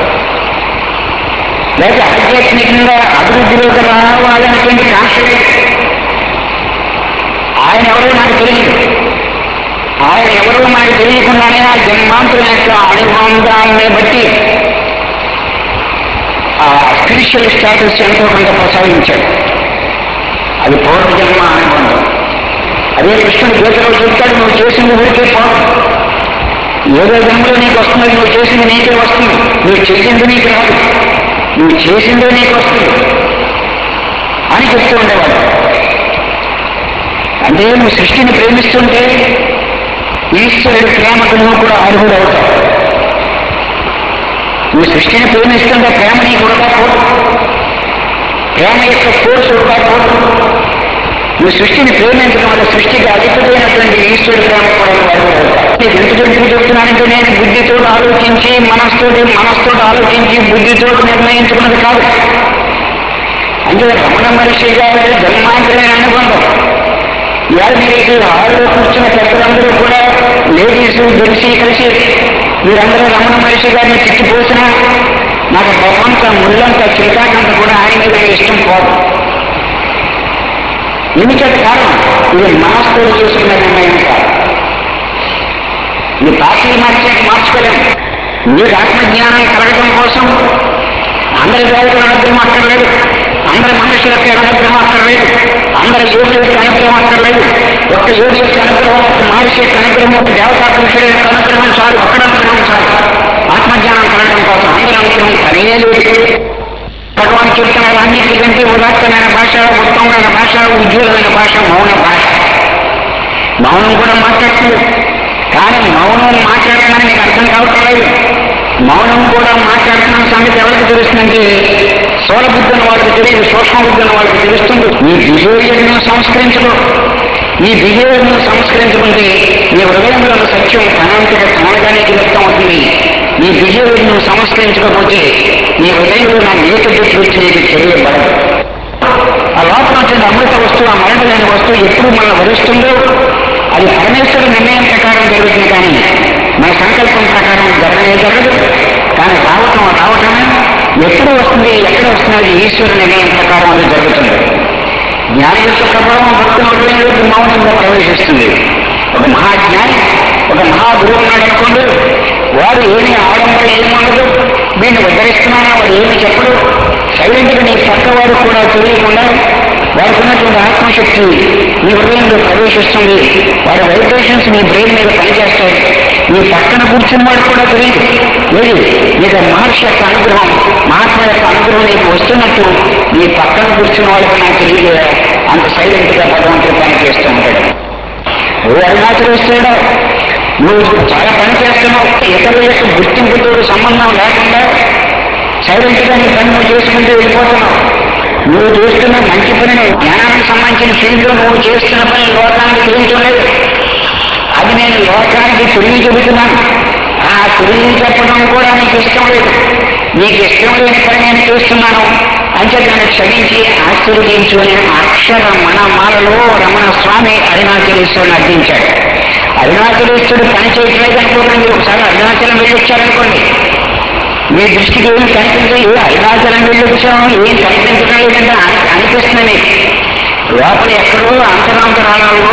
లేకపోతే ఆధ్యాత్మికంగా అభివృద్ధిలోకి రావాలనేటువంటి కాంక్ష లేదు ఆయన ఎవరో నాకు తెలియదు ఆయన ఎవరో మనకు తెలియకుండానే ఆ జన్మాంతరం యొక్క అనుబంధాన్ని బట్టి ఆ స్పిరిచువల్ స్టాటస్ ఎంతో కొంత ప్రసాదించాడు అది పూర్వజన్మ అనుబంధం అదే కృష్ణుడు గీతలో చెప్తాడు నువ్వు చేసింది ఊరికే పోదు ఏదో జన్మలో నీకు వస్తుంది నువ్వు చేసింది నీకే వస్తుంది నువ్వు చేసింది నీకు రాదు నువ్వు చేసిందే నీకు వస్తుంది అని చెప్తూ ఉండేవాడు అంటే నువ్వు సృష్టిని ప్రేమిస్తుంటే ఈశ్వరుడి ప్రేమకు నువ్వు కూడా అర్హుడు అవుతావు నువ్వు సృష్టిని ప్రేమిస్తుంటే ప్రేమ నీకు వృధా పోదు ప్రేమ యొక్క ఫోర్స్ వృధా పోదు నువ్వు సృష్టిని ప్రేమించడం వల్ల సృష్టికి అధిపతైనటువంటి ఈశ్వరుడి ప్రేమ కూడా నువ్వు అర్హుడు అవుతావు నీకు ఎందుకు ఎందుకు చెప్తున్నానంటే నేను బుద్ధితో ఆలోచించి మనస్తోటి మనస్తో ఆలోచించి బుద్ధితో నిర్ణయించుకున్నది కాదు అంటే రమణ మహర్షి గారి జన్మాంతరమైన అనుబంధం ఇవాళ మీరు హాల్లో కూర్చున్న పెద్దలందరూ కూడా లేడీస్ జెంట్స్ కలిసి మీరందరూ రమణ మహర్షి గారిని తిట్టిపోసినా నాకు బొమ్మంత ముళ్ళంత చిలకాకంత కూడా ఆయన మీద ఇష్టం పోదు ఎందుకంటే కారణం ఇది మనస్తో చేసుకున్న నిర్ణయం కాదు ఇది పార్టీ మార్చే మార్చుకోలేము మీకు ఆత్మజ్ఞానం కలగడం కోసం అందరి దేవతల అనుగ్రహం అక్కర్లేదు అందరి మనుషుల యొక్క అనుగ్రహం అక్కర్లేదు అందరి యోగుల యొక్క అనుగ్రహం అక్కర్లేదు ఒక్క యోగి యొక్క అనుగ్రహం ఒక మహర్షి యొక్క అనుగ్రహం ఒక దేవతా పురుషుల యొక్క అనుగ్రహం చాలు ఒక్కడ అనుగ్రహం చాలు ఆత్మజ్ఞానం కలగడం కోసం అందరి అనుగ్రహం పనే లేదు భగవాన్ చెప్తున్నారు అన్నిటికంటే ఉదాత్తమైన భాష ఉత్తమమైన భాష ఉజ్వలమైన భాష మౌన భాష మౌనం కూడా మాట్లాడుతుంది కానీ మౌనం మాట్లాడమని మీకు అర్థం కావటం లేదు మౌనం కూడా మాట్లాడుతున్న సంగతి ఎవరికి తెలుస్తుందంటే స్థూల బుద్ధి ఉన్న వాళ్ళకి తెలియదు సూక్ష్మ బుద్ధి ఉన్న వాళ్ళకి తెలుస్తుంది నీ బిహేవియర్ను సంస్కరించడం ఈ బిహేవియర్ను సంస్కరించుకుంటే నీ హృదయంలో ఉన్న సత్యం అనంతగా తానగానే వ్యక్తం అవుతుంది నీ బిహేవియర్ను సంస్కరించకపోతే నీ హృదయంలో నా నేత గురించి నీకు తెలియబడదు ఆ లోపల వచ్చిన అమృత వస్తువు ఆ మరణ లేని వస్తువు ఎప్పుడు మనం వరిస్తుందో అది పరమేశ్వర నిర్ణయం ప్రకారం జరుగుతుంది కానీ మన సంకల్పం ప్రకారం జరగనే జరగదు కానీ రావటం రావటమే ఎప్పుడు వస్తుంది ఎక్కడ వస్తుంది అది ఈశ్వర నిర్ణయం ప్రకారం అది జరుగుతుంది జ్ఞాని యొక్క ప్రభావం భక్తుల హృదయంలోకి మౌనంగా ప్రవేశిస్తుంది ఒక మహాజ్ఞాని ఒక మహాగురువు ఉన్నాడు అనుకోండి వాడు ఏమి ఆడంబర ఏముండదు వీడిని ఉద్ధరిస్తున్నానా వాడు ఏమి చెప్పడు సైలెంట్గా నీ పక్క వాడు కూడా తెలియకుండా వాడికి ఉన్నటువంటి ఆత్మశక్తి నీ హృదయంలో ప్రవేశిస్తుంది వాడి వైబ్రేషన్స్ నీ బ్రెయిన్ మీద పనిచేస్తాయి నీ పక్కన కూర్చున్న వాడు కూడా తెలియదు ఏది నీకు మహర్షి యొక్క అనుగ్రహం మహాత్మ యొక్క అనుగ్రహం నీకు వస్తున్నట్టు నీ పక్కన కూర్చున్న వాడికి నాకు తెలియదు అంత సైలెంట్ గా భగవంతుడు పని చేస్తూ ఉంటాడు నువ్వు అరుణాచలిస్తాడు నువ్వు చాలా పని చేస్తున్నావు ఇతరుల యొక్క గుర్తింపుతో సంబంధం లేకుండా సైలెంట్ గా నీ పని నువ్వు చేసుకుంటూ వెళ్ళిపోతున్నావు నువ్వు చేస్తున్న మంచి పనిని జ్ఞానానికి సంబంధించిన ఫీల్డ్ లో నువ్వు చేస్తున్న పని లోకానికి తెలియటలేదు అది నేను లోకానికి తిరిగి చెబుతున్నాను ఆ తిరిగి చెప్పడం కూడా నీకు ఇష్టం లేదు నీకు ఇష్టం లేని పని నేను చేస్తున్నాను అంటే నన్ను క్షమించి ఆశీర్వదించు అని అక్షర మనమాలలో రమణ స్వామి అరుణాచలేశ్వరుని అర్థించాడు అరుణాచలేశ్వరుడు పని చేయట్లేదు అనుకోకండి మీరు ఒకసారి అరుణాచలం వెళ్ళొచ్చారనుకోండి మీ దృష్టికి ఏం కనిపించదు ఏ అరుణాచలం వెళ్ళొచ్చాం ఏం కనిపించడం లేదంటే అని- అనిపిస్తుంది మీకు లోపల ఎక్కడో అంతరాంతరాలలో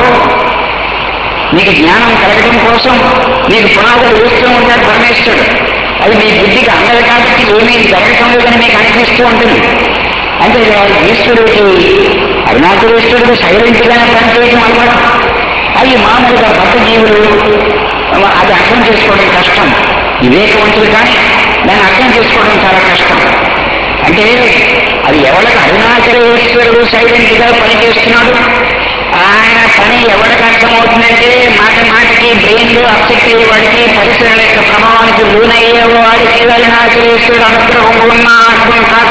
నీకు జ్ఞానం కలగడం కోసం నీకు పునాదులు వేస్తూ ఉంటాడు పరమేశ్వరుడు అది మీ బుద్ధికి అందదు కాబట్టి ఏమీ జరగటం లేదని మీకు అనిపిస్తూ ఉంటుంది అంటే ఈశ్వరుడికి అరుణాచలేశ్వరుడు సైలెంట్ గానే పనిచేయడం అలవాటు అది మామూలుగా భక్త జీవులు అది అర్థం చేసుకోవడం కష్టం వివేకవంతులు కానీ దాన్ని అర్థం చేసుకోవడం చాలా కష్టం అంటే అది ఎవరికి అరుణాచలేశ్వరుడు సైలెంట్ గా పనిచేస్తున్నాడు ఆయన పని ఎవరికి అర్థమవుతుందంటే మాట మాటకి బ్రెయిన్ లో అప్సెట్ అయ్యే వాడికి పరిసరాల యొక్క ప్రభావానికి లోనయ్యే వాడికి అరుణాచలేశ్వరుడు అనుగ్రహం ఉన్న అర్థం కాదు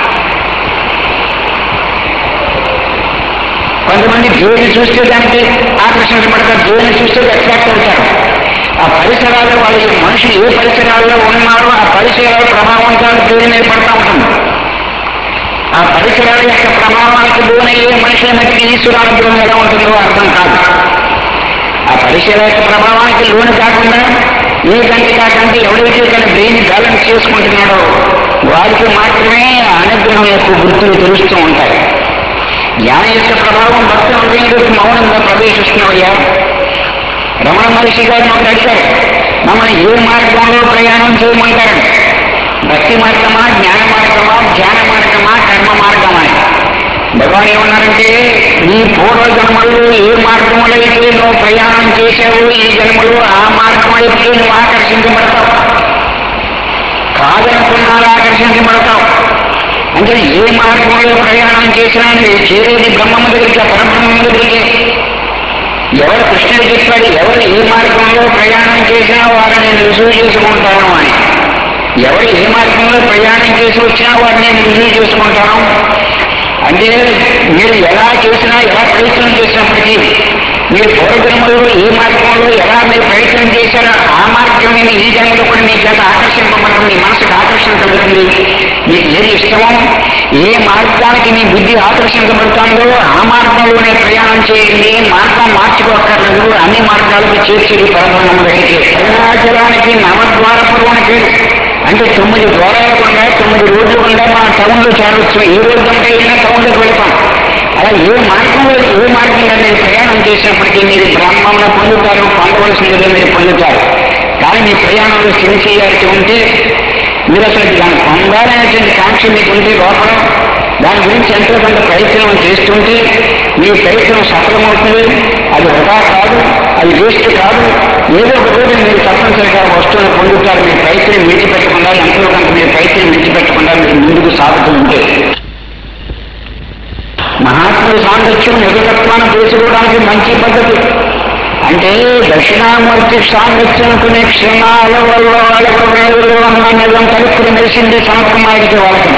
కొంతమంది దేవుని చూస్తే దానికి ఆకర్షించబడతారు దేవుని చూస్తే అట్రాక్ట్ అవుతారు ఆ పరిసరాలు వాళ్ళ మనుషులు ఏ పరిసరాల్లో ఉన్నారో ఆ పరిసరాల ప్రభావంతో దేవుని మీద పడతా ఉంటుంది ఆ పరిసరాల యొక్క ప్రభావానికి లోనయ్యే మనుషుల మధ్యకి ఈశ్వరానుగ్రహం ఎలా ఉంటుందో అర్థం కాదు ఆ పరిసరాల యొక్క ప్రభావానికి లోను కాకుండా ఏ కంటి కాకంటే ఎవరైతే తన బ్రెయిన్ బ్యాలెన్స్ చేసుకుంటున్నాడో వారికి మాత్రమే ఆ అనుగ్రహం యొక్క గుర్తులు తెలుస్తూ ఉంటాయి జ్ఞానం యొక్క ప్రభావం భక్తుల హృదయంలోకి మౌనంగా ప్రవేశిస్తున్నాయ్యా రమణ మహర్షి గారిని ఒకటి అడిగారు మమ్మల్ని ఏ మార్గంలో ప్రయాణం చేయమంటారని భక్తి మార్గమా జ్ఞాన మార్గమా ధ్యాన మార్గమా కర్మ మార్గమా అని భగవాన్ ఏమన్నారంటే నీ పూర్వ జన్మలో ఏ మార్గంలో అయితే నువ్వు ప్రయాణం చేశావో ఈ జన్మలో ఆ మార్గం అయితే నువ్వు ఆకర్షించబడతావు కాదనుకున్నాడు ఆకర్షించబడతావు అంటే ఏ మార్గంలో ప్రయాణం చేసినా నువ్వు చేరేది బ్రహ్మము దగ్గరికి ఆ పరబ్రహ్మము దగ్గరికి ఎవరు కృష్ణుడు చెప్పాడు ఎవరు ఏ మార్గంలో ప్రయాణం చేసినా వారిని నేను రుజువు చేసుకుంటాను అని ఎవరు ఏ మార్గంలో ప్రయాణం చేసి వచ్చినా వారిని నేను రుజువు చేసుకుంటాను అంటే మీరు ఎలా చేసినా ఎలా ప్రయత్నం చేసినప్పటికీ మీరు పూర్వజన్మలో ఏ మార్గంలో ఎలా మీరు ప్రయత్నం చేశారో ఆ మార్గం మీద ఈ జన్మలో కూడా మీ చేత ఆకర్షింపబడుతుంది మీ మనసుకు ఆకర్షణ కలుగుతుంది మీకు ఏది ఇష్టమో ఏ మార్గానికి మీ బుద్ధి ఆకర్షించబడుతుందో ఆ మార్గంలోనే ప్రయాణం చేయండి మార్గం మార్చుకోక్కర్లేదు అన్ని మార్గాలకు చేర్చేది పరబ్రహ్మం దగ్గరికి అరుణాచలానికి నవద్వారపురం అని పేరు అంటే తొమ్మిది ద్వారాల గుండా తొమ్మిది రోడ్లు గుండా మన టౌన్ లో చేరవచ్చు ఏ రోడ్డు అంటే అయినా టౌన్ లోకి వెళ్తాం అలా ఏ మార్గంలో ఏ మార్గంలో మీరు ప్రయాణం చేసినప్పటికీ మీరు బ్రహ్మంలో పొందుతారు పొందవలసిందిగా మీరు పొందుతారు కానీ మీ ప్రయాణంలో సిన్సియారిటీ ఉంటే మీరు అసలు దాన్ని పొందాలనేటువంటి కాంక్ష మీకు ఉంటే లోపల దాని గురించి ఎంతో కొంత ప్రయత్నం చేస్తుంటే మీ ప్రయత్నం సఫలమవుతుంది అది వృధా కాదు అది వేస్ట్ కాదు ఏదో ఒక రోజు మీరు తప్పనిసరిగా వస్తువులు పొందుతారు మీ ప్రయత్నం విడిచిపెట్టకుండా ఎంతో కొంత మీ ప్రయత్నం విడిచిపెట్టకుండా మీరు ముందుకు సాగుతూ ఉంటే మహాత్ముల సాంగత్యం నిజతత్వాన్ని తెలుసుకోవడానికి మంచి పద్ధతి అంటే దక్షిణామూర్తి సాంగత్యంకునే క్షణాల వల్ల వాళ్ళకు వేరులో అన్న నిజం తలుపులు మెరిసింది సమకుమారికి వాళ్ళకి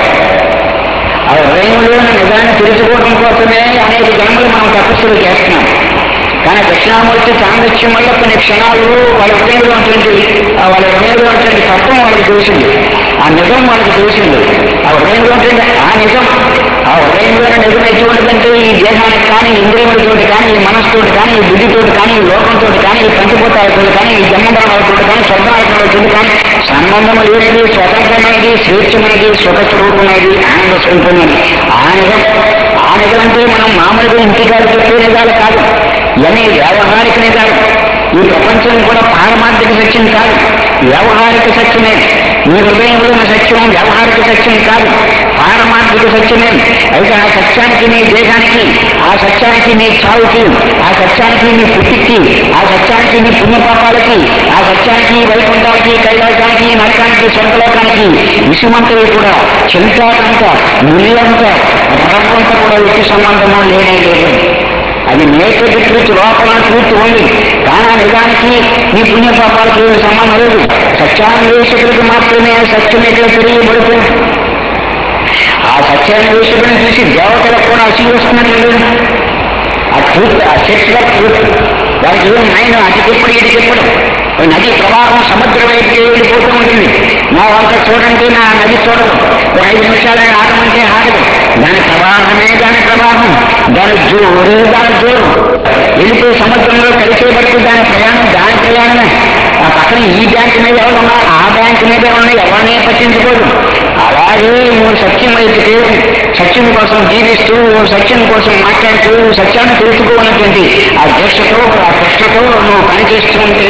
ఆ హృదయంలోని నిజాన్ని తెలుసుకోవడం కోసమే అనేక జన్మలు మనం తపస్సులు చేస్తున్నాం కానీ దక్షిణామూర్తి సాంగత్యం వల్ల కొన్ని క్షణాలు వాళ్ళ హృదయంలో ఉంటుంది ఆ వాళ్ళ హృదయంలో ఉంటుంది తత్వం వాళ్ళకి తెలిసింది ఆ నిజం వాళ్ళకి తెలిసింది ఆ హృదయంలో ఉంటుంది ఆ నిజం ఆ హృదయంలో నిజం ఎటువంటిదంటే ఈ దేహానికి కానీ ఇంద్రియములతోటి కానీ ఈ మనస్సుతోటి కానీ ఈ బుద్ధితోటి కానీ ఈ లోకంతో కానీ ఈ పంచభూతాలతో కానీ ఈ జన్మభావాలతో కానీ స్వర్గాలతో కానీ సంబంధం లేనిది స్వతంత్రమైనది స్వేచ్ఛమైనది సుఖ స్వరూపమైనది ఆనంద స్వరూపమైనది ఆ నిజం ఆ నిజం అంటే మనం మామూలుగా ఇంటికాలు చెప్పే నిజాలు కాదు ఇవన్నీ వ్యావహారిక నిజాలు ఈ ప్రపంచం కూడా పారమార్థిక సత్యం కాదు వ్యవహారిక సత్యమే మీ హృదయంలో ఉన్న సత్యం వ్యవహారిక సత్యం కాదు పారమార్థిక సత్యమే అయితే ఆ సత్యానికి నీ దేహానికి ఆ సత్యానికి నీ చావుకి ఆ సత్యానికి నీ పుట్టికి ఆ సత్యానికి నీ పుణ్యపాపాలకి ఆ సత్యానికి వైకుంఠానికి కైలాసానికి నరకానికి స్వర్గలోకానికి విషమంతవి కూడా చింతాకంత ముల్లంత రవ్వంత కూడా వ్యక్తి సంబంధము లేనే లేదు అది నేపథ్య ట్రూత్ లోపల ట్రూత్ ఉంది కానీ ఆ నిజానికి నీ పుణ్యపాపాలకు ఏమి సంబంధం లేదు సత్యాన్వేషకులకు మాత్రమే సత్యం ఇక్కడ తెలియబడుతుంది ఆ సత్యాన్వేషకుని చూసి దేవతలకు కూడా అసలు వస్తుందని లేదు ఆ ట్రూత్ ఆ సెట్స్ ఆఫ్ ట్రూత్ వారికి ఏం మైండ్ అటు తిప్పడు ఇటు తిప్పడు ఓ నది ప్రవాహం సముద్రం వైపు వెళ్ళిపోతూ ఉంటుంది నా వంట చూడండి నా నది చూడదు ఒక ఐదు నిమిషాలు ఆగమంటే ఆగదు దాని ప్రవాహమే దాని ప్రవాహం దాని జోరే దాని జోరు వెళ్ళిపోయి సముద్రంలో కలిసేపటికి దాని ప్రయాణం దాని ప్రయాణమే ఆ పక్కన ఈ బ్యాంక్ మీద ఎవరు ఉన్నా ఆ బ్యాంక్ మీద ఉన్నా ఎవరిని పట్టించుకోదు అలాగే నువ్వు సత్యం వైపుకి సత్యం కోసం జీవిస్తూ సత్యం కోసం మాట్లాడుతూ సత్యాన్ని తెలుసుకోవాలన్నటువంటి ఆ దీక్షతో ఆ కృష్ణతో నువ్వు పనిచేస్తూ ఉంటే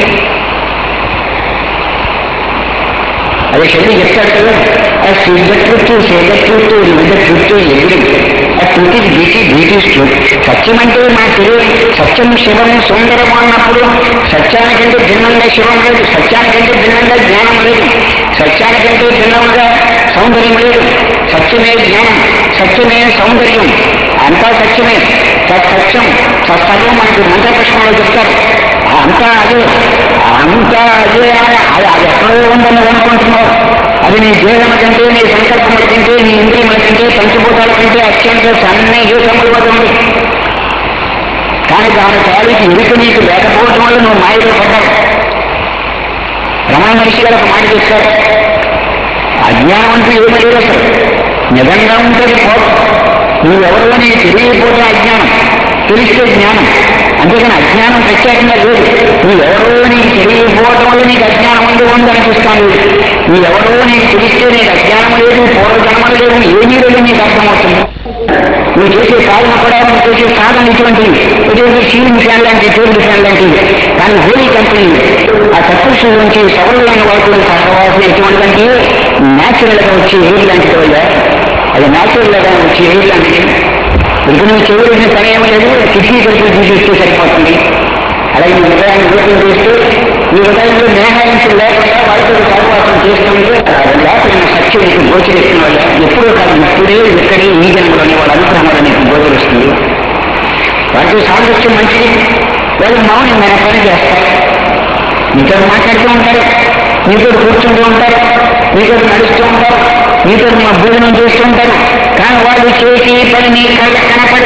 అది శని చెప్తాడు కదా ఆ సిద్ధ ట్రుత్ సేద ట్రుత్ నిజ ట్రుత్ ఎదురు ఆ truth is beauty beauty truth సత్యం అంటే మనకు తెలియదు సత్యం శివం సుందరం అన్నప్పుడు సత్యానికంటే భిన్నంగా శివం లేదు సత్యానికంటే భిన్నంగా జ్ఞానం లేదు సత్యానికంటే భిన్నంగా సౌందర్యం లేదు సత్యమే జ్ఞానం సత్యమే సౌందర్యం అంతా సత్యమే సత్యం సత్సర్వం మనకి మంత్రకృష్ణంలో చెప్తారు అంతా అదే అంతా అదే అని అది అది ఎక్కడో ఉందని నువ్వు అనుకుంటున్నావు అది నీ దేహం కంటే నీ సంకల్పముల కంటే నీ ఇంద్రియముల కంటే పంచభూతాల కంటే అత్యంత సన్నిహితములు వద్ద ఉంది కానీ దాని తాలూకు ఎరుక నీకు లేకపోవడం వల్ల నువ్వు మాయలో పడ్డావు రమణ మనిషి గారు ఒక మాట చెప్తారు అజ్ఞానం అంటూ ఏమీ లేదు అసలు నిజంగా ఉంటుంది పోదు నువ్వెవరో నీకు తెలియకపోతే అజ్ఞానం తెలిస్తే జ్ఞానం అంతేకాని అజ్ఞానం ప్రత్యేకంగా లేదు నువ్వెవరో నీకు తెలియకపోవడం వల్ల నీకు అజ్ఞానం ఉంది ఉంది అనిపిస్తాను నువ్వెవరో నీకు తెలిస్తే నీకు అజ్ఞానం లేదు పూర్వజన్మలు లేదు ఏమీ లేదు నీకు అర్థమవుతుంది నువ్వు చేసే సాధన కూడా నువ్వు చేసే సాధన ఇటువంటివి ఇటువంటి సీలింగ్ ఫ్యాన్ లాంటి టేబుల్ ఫ్యాన్ లాంటివి కానీ హోలీ కంపెనీ ఆ సత్పురుషుల నుంచి సవరులైన వాళ్ళతో సహవాసం ఎటువంటిదంటే న్యాచురల్ గా వచ్చే ఎయిర్ లాంటిది వల్ల అది న్యాచురల్ గా వచ్చే ఎయిర్ లాంటిది ఇక నువ్వు చేయవలసిన పని ఏమీ లేదు కిడ్నీ కడుపు తీసేస్తే సరిపోతుంది అలాగే నీ హృదయాన్ని ఓపెన్ చేస్తే నీ హృదయంలో మేఘాయింపులు లేకుండా వాళ్ళతో సహవాసం చేస్తుంటే లోపల సత్యం నీకు గోచరిస్తున్న వాళ్ళ ఎప్పుడో కాదు ఇప్పుడే ఇక్కడే ఈ జన్మలోనే వాళ్ళ అనుగ్రహం వల్ల నీకు గోచరిస్తుంది వాళ్ళతో సామర్థ్యం మంచిది వాళ్ళు మౌనంగా పని చేస్తారు మీతో మాట్లాడుతూ ఉంటారు మీతో కూర్చుంటూ ఉంటారు మీతో నడుస్తూ ఉంటారు మీతో మా భోజనం చేస్తూ ఉంటారు కానీ వాళ్ళు చేసే పని నీ కళ్ళ కనపడదు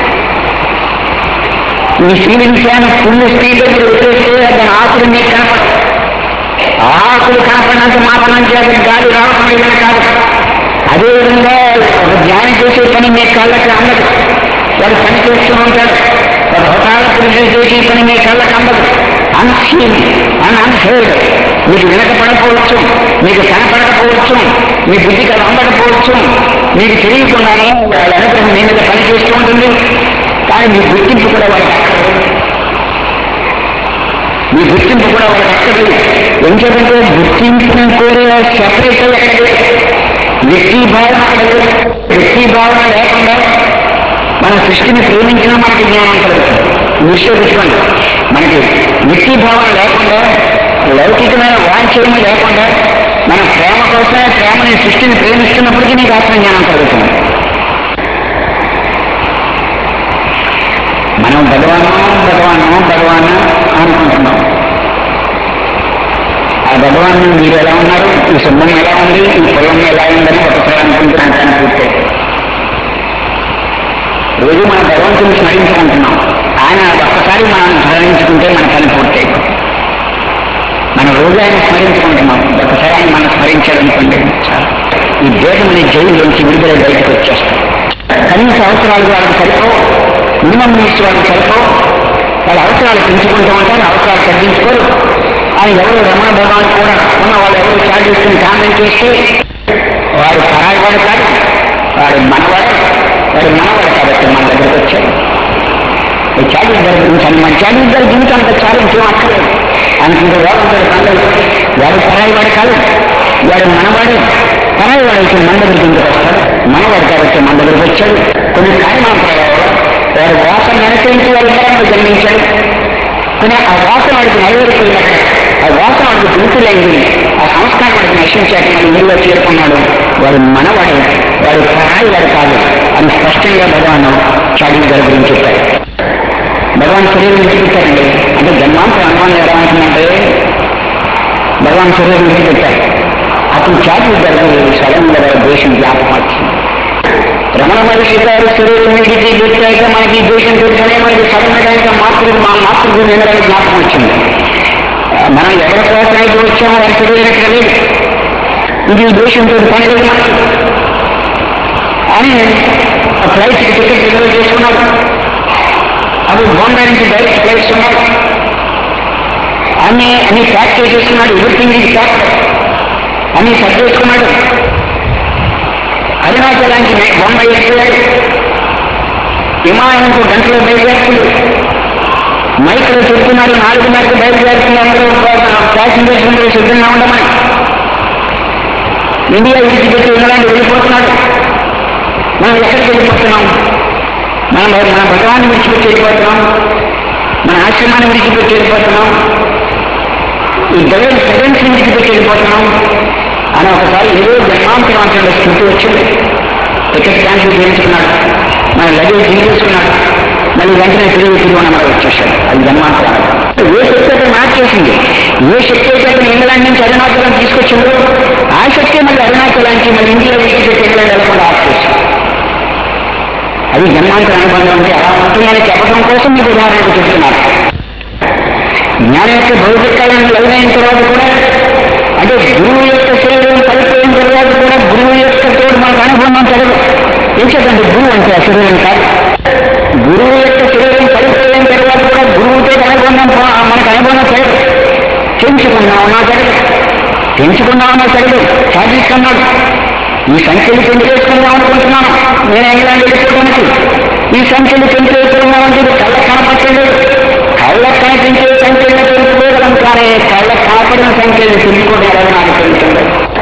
ఈ సీలింగ్ ఫ్యాన్ ఫుల్ స్పీడ్ మీరు వదిలేస్తే దాని ఆకులు మీకు కనపడదు ఆకులు కనపడినంత మాత్రం చేత గాలి రావడం లేదని కాదు అదేవిధంగా ఒక ధ్యానం చేసే పని మీ కళ్ళకి అందదు వాడు పని చేస్తూ ఉంటాడు వాడు హోటాల పురుషులు చేసే పని మీ కళ్ళకి అందదు అన్సీన్ అని అన్హేడ్ మీకు వినకపడకపోవచ్చు మీకు కనపడకపోవచ్చు మీ బుద్ధికి అది అందకపోవచ్చు మీకు తెలియకుండానే వాళ్ళ అనుగ్రహం మీ మీద పని చేస్తూ ఉంటుంది కానీ మీ గుర్తింపు కూడా వాళ్ళకి అక్కర్లేదు మీ గుర్తింపు కూడా వాళ్ళకి అక్కర్లేదు ఏం చెప్పంటే గుర్తింపుని కోరే సెపరేట్ ఎక్కడలేదు వ్యక్తి భావన అక్కర్లేదు వ్యక్తి భావన లేకుండా మన సృష్టిని ప్రేమించినా మనకి జ్ఞానం కలుగుతుంది దృష్టిలో పెట్టుకోండి మనకి వ్యక్తి భావన లేకుండా లౌకికమైన వాంఛేమి లేకుండా మన ప్రేమ కోసమే ప్రేమని సృష్టిని ప్రేమిస్తున్నప్పటికీ నీకు ఆత్మజ్ఞానం కలుగుతుంది మనం భగవాను భగవాను భగవాను అనుకుంటున్నాం ఆ భగవాన్ మీరు ఎలా ఉన్నారు ఈ శుభ్రం ఎలా ఉంది ఈ పొలం ఎలా ఉందని ఒకసారి అనుకుంటున్నాను కానీ పూర్తి రోజు మన భగవంతుని స్మరించుకుంటున్నాం ఆయన ఒక్కసారి మనం స్మరించుకుంటే మన పని పూర్తయింది మనం రోజు ఆయన స్మరించుకుంటున్నాం ఒకసారి ఆయన మనం స్మరించాలనుకోండి చాలు. ఈ దేశం అనే జైల్లోంచి విడుదల బయటకు వచ్చేస్తాం కనీస అవసరాలు వాళ్ళకి సరిపో మినిమం నీడ్స్ వాళ్ళకి సరిపో వాళ్ళ అవసరాలు పెంచుకుంటూ ఉంటారు అవసరాలు తగ్గించుకోరు అని ఎవరు రమణ భగవాన్ కూడా ఉన్న వాళ్ళు ఎవరు చార్జ్ చేసుకుని కామెంట్ చేస్తే వాడు పరాయి వాడు కాదు వాడు మనవాడు వాడు మనవాడు కాబట్టి మన దగ్గరికి వచ్చాడు ఈ చాలీస్ గారి గురించి అని మన చాలీస్ గారి జీవితానికి చాలా ఇంకేం అక్కర్లేదు అనుకుంటే లోకంతో పనులు వాడు పరాయి వాడు కాదు వాడు మనవాడు పరాయి వాడు అయితే మన దగ్గరికి ఎందుకు వస్తాడు మనవాడు కాబట్టి మన దగ్గరికి వచ్చాడు కొన్ని కారణాంతరాల వల్ల వాడు వాసన అనుసరించి వాడు ఇతరంలో జన్మించాడు కానీ ఆ వాసన వాడికి నెరవేరిపోయినట్టు ఆ వాసన వాడికి గుర్తులైంది ఆ సంస్కారం వాడికి నశించాక మన ఇందులో చేరుకున్నాడు వాడు మనవాడు వాడు పరాయి వాడు కాదు అని స్పష్టంగా భగవాన్ చాలీస్ గారి గురించి చెప్పారు భగవాన్ శరీరం విడిచిపెట్టారండి అంటే జన్మాంతరం అనుమానం ఎలా ఉంటుందంటే భగవాన్ శరీరం విడిచిపెట్టారు అప్పుడు చాటి గారికి సడన్ గా వారి దేశం జ్ఞాపకం వచ్చింది రమణ మహర్షి గారు శరీరం విడిచిపెట్టాక మనకి ఈ దేశం తెలుసునే మనకి సడన్ గా ఇంకా మాతృ మా మాతృభూమి ఎందుకంటే జ్ఞాపకం వచ్చింది మనం ఎవరి కోసం అయితే వచ్చామో వారి శరీరం ఇక్కడ లేదు ఇది ఈ దేశంతో పని లేదు మనకి అని ఫ్లైట్ టికెట్ రిజర్వ్ చేసుకున్నారు అప్పుడు బోండా నుంచి డైరెక్ట్ ఫ్లైట్స్ ఉన్నాయి అన్ని అన్ని ప్యాక్ చేసేసుకున్నాడు ఎవ్రీథింగ్ ఇది ప్యాక్ అన్ని సెట్ చేసుకున్నాడు అరుణాచలానికి బొంబాయి ఎక్కిపోయాడు విమానంకు గంటలో బయలుదేరుతుంది మైక్లో చెప్తున్నారు నాలుగున్నరకు బయలుదేరుతుంది అందరూ ప్యాసింజర్స్ అందరూ సిద్ధంగా ఉండమని ఇండియా విడిచిపెట్టి ఇంగ్లాండ్ వెళ్ళిపోతున్నాడు మనం ఎక్కడికి వెళ్ళిపోతున్నాం మనం మన భగవాన్ని విడిచిపెట్టి వెళ్ళిపోతున్నాం మన ఆశ్రమాన్ని విడిచిపెట్టి వెళ్ళిపోతున్నాం ఈ దైవ ప్రజెన్స్ విడిచిపెట్టి వెళ్ళిపోతున్నాం అని ఒకసారి ఏదో జన్మాంతరం అంటే స్మృతి వచ్చింది టికెట్ క్యాన్సిల్ చేయించుకున్నాడు మన లగేజ్ తీసుకున్నాడు మళ్ళీ వెంటనే తిరిగి తిరువనమల వచ్చేసాడు అది జన్మాంతరం ఏ శక్తి అయితే మార్చేసింది ఏ శక్తి అయితే అతను ఇంగ్లాండ్ నుంచి అరుణాచలం తీసుకొచ్చిందో ఆ శక్తి మళ్ళీ అరుణాచలానికి మళ్ళీ ఇండియా విడిచిపెట్టి ఇంగ్లాండ్ వెళ్ళకుండా ఆఫ్ చేశాడు అది జన్మాంతర అనుబంధం అంటే అలా ఉంటుందని చెప్పడం కోసం మీకు ఉదాహరణకు చెప్తున్నారు జ్ఞానం యొక్క భౌతికాలను లైనైన తర్వాత కూడా అంటే గురువు యొక్క శరీరం పడిపోయిన తర్వాత కూడా గురువు యొక్క తోడు మనకు అనుబంధం చదవదు ఏం చెప్పండి గురువు అంటే ఆ శరీరం కాదు గురువు యొక్క శరీరం పడిపోయిన తర్వాత కూడా గురువుతో అనుబంధం పో- మనకు అనుబంధం చదవదు పెంచుకున్నామన్నా చదవదు పెంచుకున్నామన్నా చదవదు సాధిస్తున్నాడు ఈ సంఖ్యలు పెంచి వేసుకుందాం అనుకుంటున్నాను నేను ఇంగ్లాండ్ వెళ్ళిపోవడానికి ఈ సంఖ్యలు పెంచి వేసుకుందామంటే ఇది కళ్ళ కనపట్టలేదు కళ్ళ కనిపించే సంఖ్యలను తెలుసుకోగలం కానీ కళ్ళ కనపడిన సంఖ్యలు తెలుసుకోవడం ఎలా నాకు తెలుస్తుంది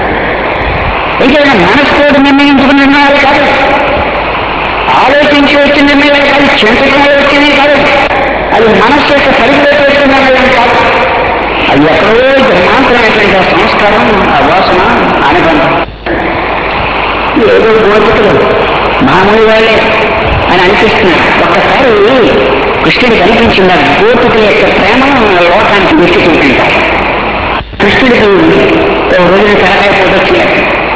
ఇంకేమైనా మనసుకోటి నిర్ణయించుకున్న నిర్ణయాలు కాదు ఆలోచించి వచ్చిన నిర్ణయాలు కాదు చింతకాలు వచ్చినవి కాదు అది మనస్సు యొక్క పరిధిలో చేసుకున్న నిర్ణయం కాదు అది ఎక్కడో జన్మాంతరమైనటువంటి ఆ సంస్కారం ఆ వాసన అనుబంధం ఏదో గోపికలు మామూలు వాళ్ళే అని అనిపిస్తున్నారు ఒక్కసారి కృష్ణుడు కనిపించింది ఆ గోపికల యొక్క ప్రేమ లోకానికి దృష్టి చూపించారు కృష్ణుడికి ఓ రోజున తలకాయ పోటీ వచ్చినట్టు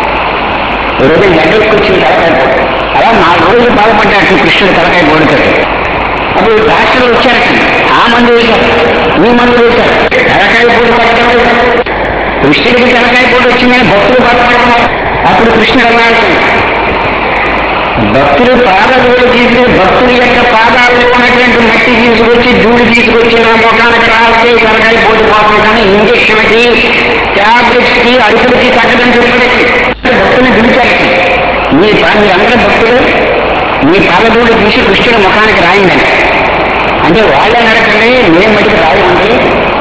ఓ రోజు గడ్డకి వచ్చిన తలకాయ పోటీ అలా నాలుగు రోజులు బాధపడ్డాడు కృష్ణుడు తలకాయ పోడుతాడు అప్పుడు డాక్టర్లు వచ్చారట ఆ మందు వేశారు ఈ మందు వేశారు తలకాయ పోటీ పట్టడం కృష్ణుడికి తలకాయ పోటీ వచ్చిందని భక్తులు బాధపడుతున్నారు అప్పుడు కృష్ణుడు అన్నాడు భక్తులు పాదధూళి తీసుకుని భక్తుల యొక్క పాదాల్లో ఉన్నటువంటి మట్టి తీసుకొచ్చి ధూళి తీసుకొచ్చి నా ముఖానికి రాస్తే తలకాయ పోటీపోతుంది కానీ ఇంజక్షన్కి ట్యాబ్లెట్స్ కి అడుగులకి కట్టడం చెప్పడానికి భక్తులు పిలిచారు మీ పా- మీరందరూ భక్తులు మీ పాదధూళి తీసి కృష్ణుడి ముఖానికి రాయిందని అంటే వాళ్ళే నడకండి మేము మటుకు రాయండి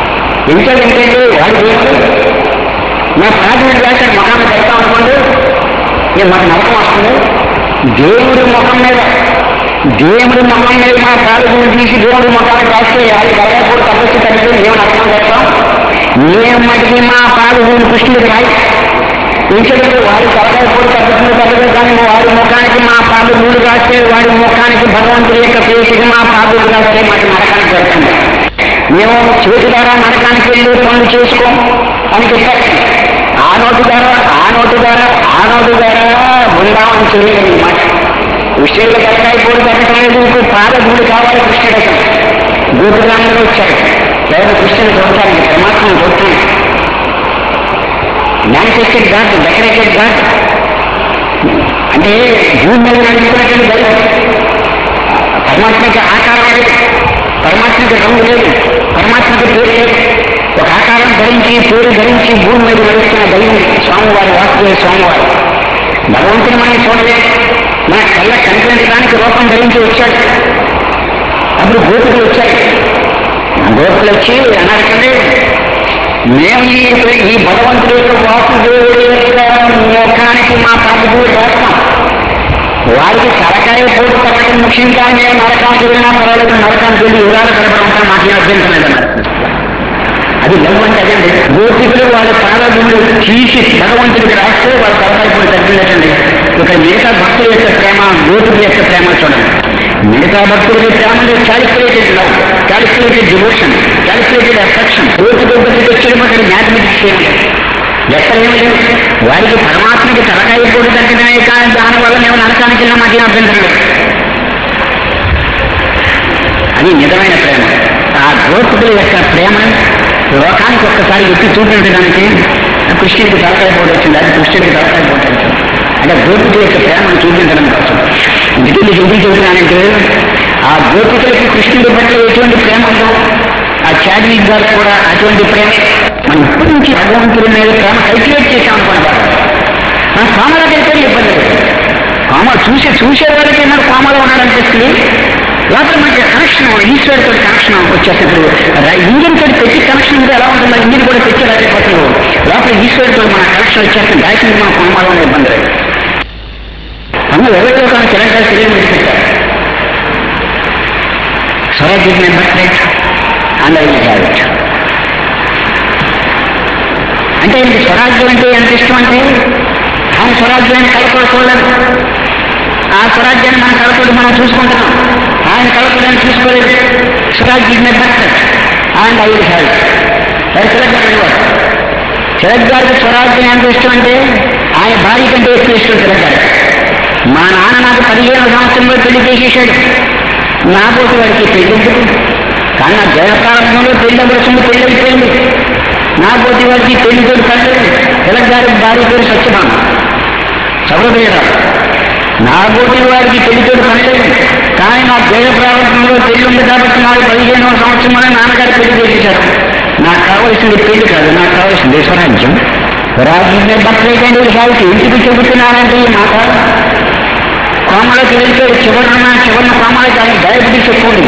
ఎందుకంటే వాడు దేవుడు నా ప్రాథమిక రాశాడు ముఖాన్ని పెడతాం అనుకోండి నేను మాకు నరకం వస్తుంది దేవుడి ముఖం మీద దేవుడి ముఖం మీద మా ప్రాణులు తీసి దేవుడి ముఖాన్ని రాస్తే అది గడపూడి తపస్సు కలిగి మేము నరకం పెడతాం మేము మటుకి మా పాలు కృష్ణుడికి రాయి ఇంకెందుకు వాడి తలకాయపూడి తగ్గుతుంది తగ్గదు కానీ వాడి ముఖానికి మా పాలు మూడు రాస్తే వాడి ముఖానికి భగవంతుడి యొక్క పేరుకి మా పాలు రాస్తే మాకు నరకానికి పెడతాం మేము చేతి ద్వారా నరకానికి వెళ్ళి పనులు చేసుకోం అని చెప్పారు ఆ నోటు ద్వారా ఆ నోటు ద్వారా ఆ నోటు ద్వారా బృందావనం చేయలేదు మాట కృష్ణుడికి తలకాయ పూడి తగ్గటం లేదు ఇంకో పాదధూడు కావాలి కృష్ణుడికి గోపురాంలో వచ్చారు ఎవరు కృష్ణుని చూడటానికి పరమాత్మను చూడటానికి మ్యానుఫెక్చర్డ్ గాడ్ డెకరేటెడ్ గాడ్ అంటే భూమి మీద నడుస్తున్నటువంటి దైవం పరమాత్మకి ఆకారం లేదు పరమాత్మకి రంగు లేదు పరమాత్మకి పేరు లేదు ఒక ఆకారం ధరించి పేరు ధరించి భూమి మీద నడుస్తున్న దైవం స్వామివారి వాసుదేవ స్వామివారు భగవంతుని మనం చూడలేదు మన కళ్ళ కనిపించడానికి రూపం ధరించి వచ్చాడు అప్పుడు గోపికలు వచ్చాయి ఆ గోపికలు వచ్చి అన్నారు కంటే మేము ఈ ఈ భగవంతుడి యొక్క వాసుదేవుడి యొక్క ముఖానికి మా ప్రభుత్వం రాస్తాం వారికి తలకాయ పోటు తగ్గడం ముఖ్యంగా మేము నరకానికి వెళ్ళినా పర్వాలేదు నరకానికి వెళ్ళి వివరాలు కనపడమంటాం మాకు ఏం అభ్యంతరం లేదన్నారు అది లవ్ అంటే అదండి గోపికలు వాళ్ళ పాదములు తీసి భగవంతుడికి రాస్తే వాళ్ళ తలకాయ పోటు తగ్గిందటండి ఇక్కడ మిగతా భక్తుల యొక్క ప్రేమ గోపికల యొక్క ప్రేమ చూడండి మిగతా భక్తుల ప్రేమ calculated love calculated devotion calculated affection గోపికల దగ్గరికి వచ్చేది అక్కడ మ్యాథమెటిక్స్ ఏమి ఎక్కడ ఏమి లేదు వారికి పరమాత్మకి తలకాయ పోటు తగ్గడమే కానీ దానివల్ల మేము నరకానికి వెళ్ళినా మాకేం అభ్యంతరం లేదు అది నిజమైన ప్రేమ ఆ గోపికల యొక్క ప్రేమను లోకానికి ఒక్కసారి ఎత్తి చూపించడానికి కృష్ణుడికి తలకాయ పోటీ వచ్చింది అది కృష్ణుడికి తలకాయ పోటీ వచ్చింది అంటే గోపికల యొక్క ప్రేమను చూపించడం కోసం ఇందుకు మీకు ఎందుకు చెబుతున్నానంటే ఆ గోపికలకి కృష్ణుడి పట్ల ఎటువంటి ప్రేమ ఉందో ఆ చార్మిక్ గారు కూడా అటువంటి ప్రేమ మనం ఇప్పటి నుంచి భగవంతుడి మీద ప్రేమ కల్టివేట్ చేశాం అనుకుంటారు మన కోమల దగ్గర ఇబ్బంది లేదు కోమ చూసే చూసేవాడికి నాకు కోమలో ఉన్నాడనిపిస్తుంది లోపల మనకి కనెక్షన్ ఈశ్వరుతో కనెక్షన్ వచ్చేస్తుంది ఇప్పుడు ఇంజిన్ తోటి పెట్టి కనెక్షన్ ఉంటే ఎలా ఉంటుందో ఇంజిన్ కూడా తెచ్చేలాగైపోతుంది లోపల ఈశ్వరుతో మన కనెక్షన్ వచ్చేస్తుంది దానికి మన కోమలో ఉన్న ఇబ్బంది లేదు అమ్మ ఎవరితో కానీ తెలంగాణ తెలియని విడిపెట్టారు Swaraj is my birthright and I will have it అంటే ఇంక స్వరాజ్యం అంటే ఎంత ఇష్టం అంటే ఆయన స్వరాజ్యాన్ని కలపడు చూడలేదు ఆ స్వరాజ్యాన్ని మన కలపడు మనం చూసుకుంటున్నాం ఆయన కలపడాన్ని చూసుకోలేదు స్వరాజ్యం మీద అండ్ ఐ విల్ హ్యావ్ అది తిలక్ గారు అనేవారు తిలక్ గారికి స్వరాజ్యం ఎంత ఇష్టం అంటే ఆయన భార్య కంటే ఎక్కువ ఇష్టం తిలక్ గారికి మా నాన్న నాకు పదిహేను సంవత్సరంలో పెళ్లి చేసేసాడు నా పోటీ వాడికి పెళ్లి ఎందుకు కానీ నా దేవప్రారంభంలో పెళ్లి అవ్వాల్సింది పెళ్లి అయిపోయింది నా పోటీ వాడికి పెళ్లి పేరు కట్టలేదు తిలక్ గారి భార్య పేరు సత్యభామ సర్వదేవరాలు నా పోటీ వాడికి పెళ్లి పేరు కట్టలేదు కానీ నా దేవ ప్రారంభంలో పెళ్లి ఉంది కాబట్టి నాకు పదిహేనవ సంవత్సరంలోనే నాన్నగారు పెళ్లి చేసేశారు నాకు కావలసింది పెళ్లి కాదు నాకు కావలసింది స్వరాజ్యం రాజ్యం బట్టలేదండి సాగుతూ ఇంటికి చెబుతున్నానంటే ఈ మాట కోమలకి వెళ్తే చివరిన చివరిన కోమలకి ఆయన డయాబెటీస్ ఎక్కువ ఉంది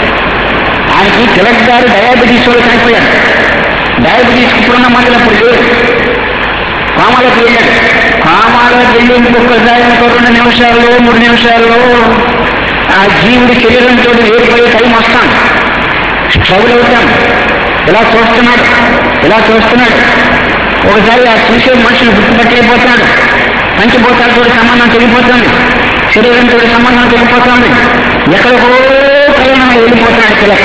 ఆయనకి తిలక్ గారు డయాబెటీస్ వల్ల చనిపోయారు డయాబెటీస్ ఇప్పుడున్న మందులు అప్పుడు లేవు కోమలకు వెళ్ళాడు కోమలోకి వెళ్ళి ఇంకొకసారి ఇంకో రెండు నిమిషాల్లో మూడు నిమిషాల్లో ఆ జీవుడి శరీరంతో ఏర్పడే టైం వస్తాం స్ట్రగుల్ అవుతాం ఇలా చూస్తున్నాడు ఇలా చూస్తున్నాడు ఒకసారి ఆ చూసే మనుషులు గుర్తుపట్టలేకపోతున్నాడు పంచిపోతాలతో సంబంధం తెగిపోతుంది శరీరంతో సంబంధం తెగిపోతుంది ఎక్కడికో ప్రయాణం వెళ్ళిపోతున్నాడు తిలక్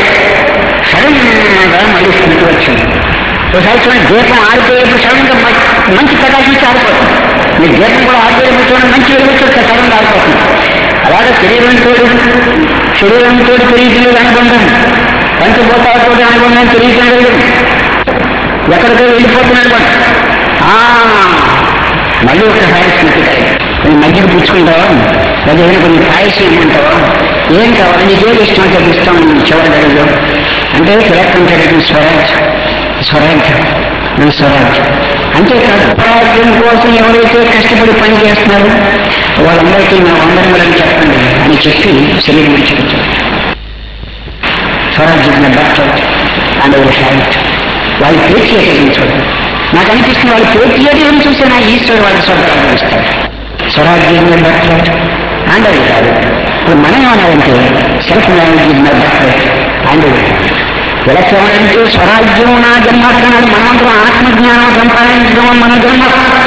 సడన్గా మళ్ళీ స్థితి వచ్చింది ఒకసారి చూడండి దీపం ఆరిపోయేప్పుడు సడన్గా మ- మంచి ప్రకాశం ఇచ్చి ఆరిపోతుంది మీ దీపం కూడా ఆరిపోయేప్పుడు చూడండి మంచి వెలుగుతుంది సడన్గా ఆరిపోతుంది అలాగే శరీరంతో శరీరంతో పెరుగుతున్నది అనుబంధం పంచభూతాలతో అనుబంధం పెరుగుతున్నది ఎక్కడికో వెళ్ళిపోతున్నాడు వాడు. ఆ మళ్ళీ ఒకసారి స్మృతి నేను మధ్యన పుచ్చుకుంటావా లేదా ఏదైనా కొన్ని పాయసం ఇమ్మంటావా ఏం కావాలి నీకేది ఇష్టం అంటే అది ఇష్టం చివరి గదిలో అంటే తిలక్కంటే స్వరాజ్ స్వరాజ్ నా స్వరాజ్ అంతేకాదు స్వరాజ్యం కోసం ఎవరైతే కష్టపడి పని చేస్తున్నారో వాళ్ళందరికీ నా వందనములని చెప్పండి అని చెప్పి శరీరం విడిచిపెట్టారు స్వరాజ్యం డాక్టర్ అండ్ హ్యాబిట్ వాళ్ళు పేట్రియాటిజం చూడాలి నాకు అనిపిస్తుంది వాళ్ళు పేట్రియాటిజం చూస్తే నా ఈశ్వరు వాళ్ళ స్వర్గాలు ఇస్తారు స్వరాజ్యం బట్లర్ అండ్ అది కాదు ఇప్పుడు మనం ఏమన్నారంటే సెల్ఫ్ మేనేజ్ బట్లర్ అండ్ అది కాదు ఎలక్ట్రానంటే స్వరాజ్యం నా జన్మార్థనాలు మనందరం ఆత్మజ్ఞానం సంపాదించడం మన జన్మ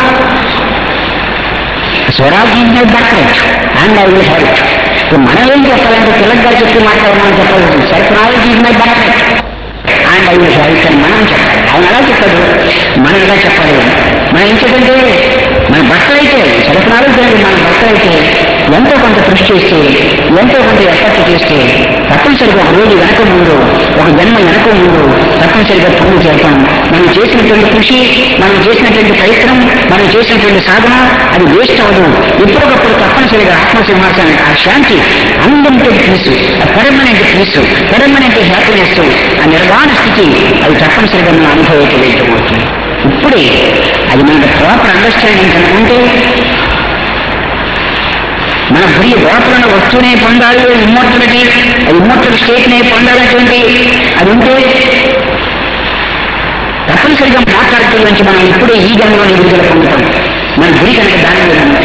స్వరాజ్యం butler and I will have it ఇప్పుడు మనం ఏం చెప్పాలంటే పిల్లగా చెప్పి మాట్లాడమని చెప్పాలి self knowledge is my butler and I will have it అని మనం చెప్పాలి ఆయన ఎలా చెప్పాడు మనం ఎలా చెప్పాలి మనం ఏం చెప్పంటే మన భర్తలైతే సెల్ఫ్ నాలెడ్జ్ అనేది మన భర్తలైతే ఎంతో కొంత కృషి చేస్తే ఎంతో కొంత ఎఫర్ట్ చేస్తే తప్పనిసరిగా ఒక రోజు వెనక ముందు ఒక జన్మ వెనక ముందు తప్పనిసరిగా పూర్తి చేస్తాం మనం చేసినటువంటి కృషి మనం చేసినటువంటి ప్రయత్నం మనం చేసినటువంటి సాధన అది వేస్ట్ అవ్వదు ఎప్పటికప్పుడు తప్పనిసరిగా ఆత్మసింహాసనం ఆ శాంతి అన్లిమిటెడ్ పీస్ ఆ పెర్మనెంట్ పీస్ పెర్మనెంట్ హ్యాపీనెస్ ఆ నిర్వాణ స్థితి అది తప్పనిసరిగా మన అనుభవించలేయటం అవుతుంది ఇప్పుడే అది మనకు ప్రాపర్ అండర్స్టాండింగ్ కనుకుంటే మన ప్రియ లోపల వస్తువునే పొందాలి ఇమ్మోర్టలిటీ అది ఇమ్మోర్టల్ స్టేట్నే పొందాలటువంటి అది ఉంటే తప్పనిసరిగా మాట్లాడుతూ నుంచి మనం ఇప్పుడే ఈ జన్మలోని విడుదల పొందుతాం మన గురి కనుక దాని మీద ఉంది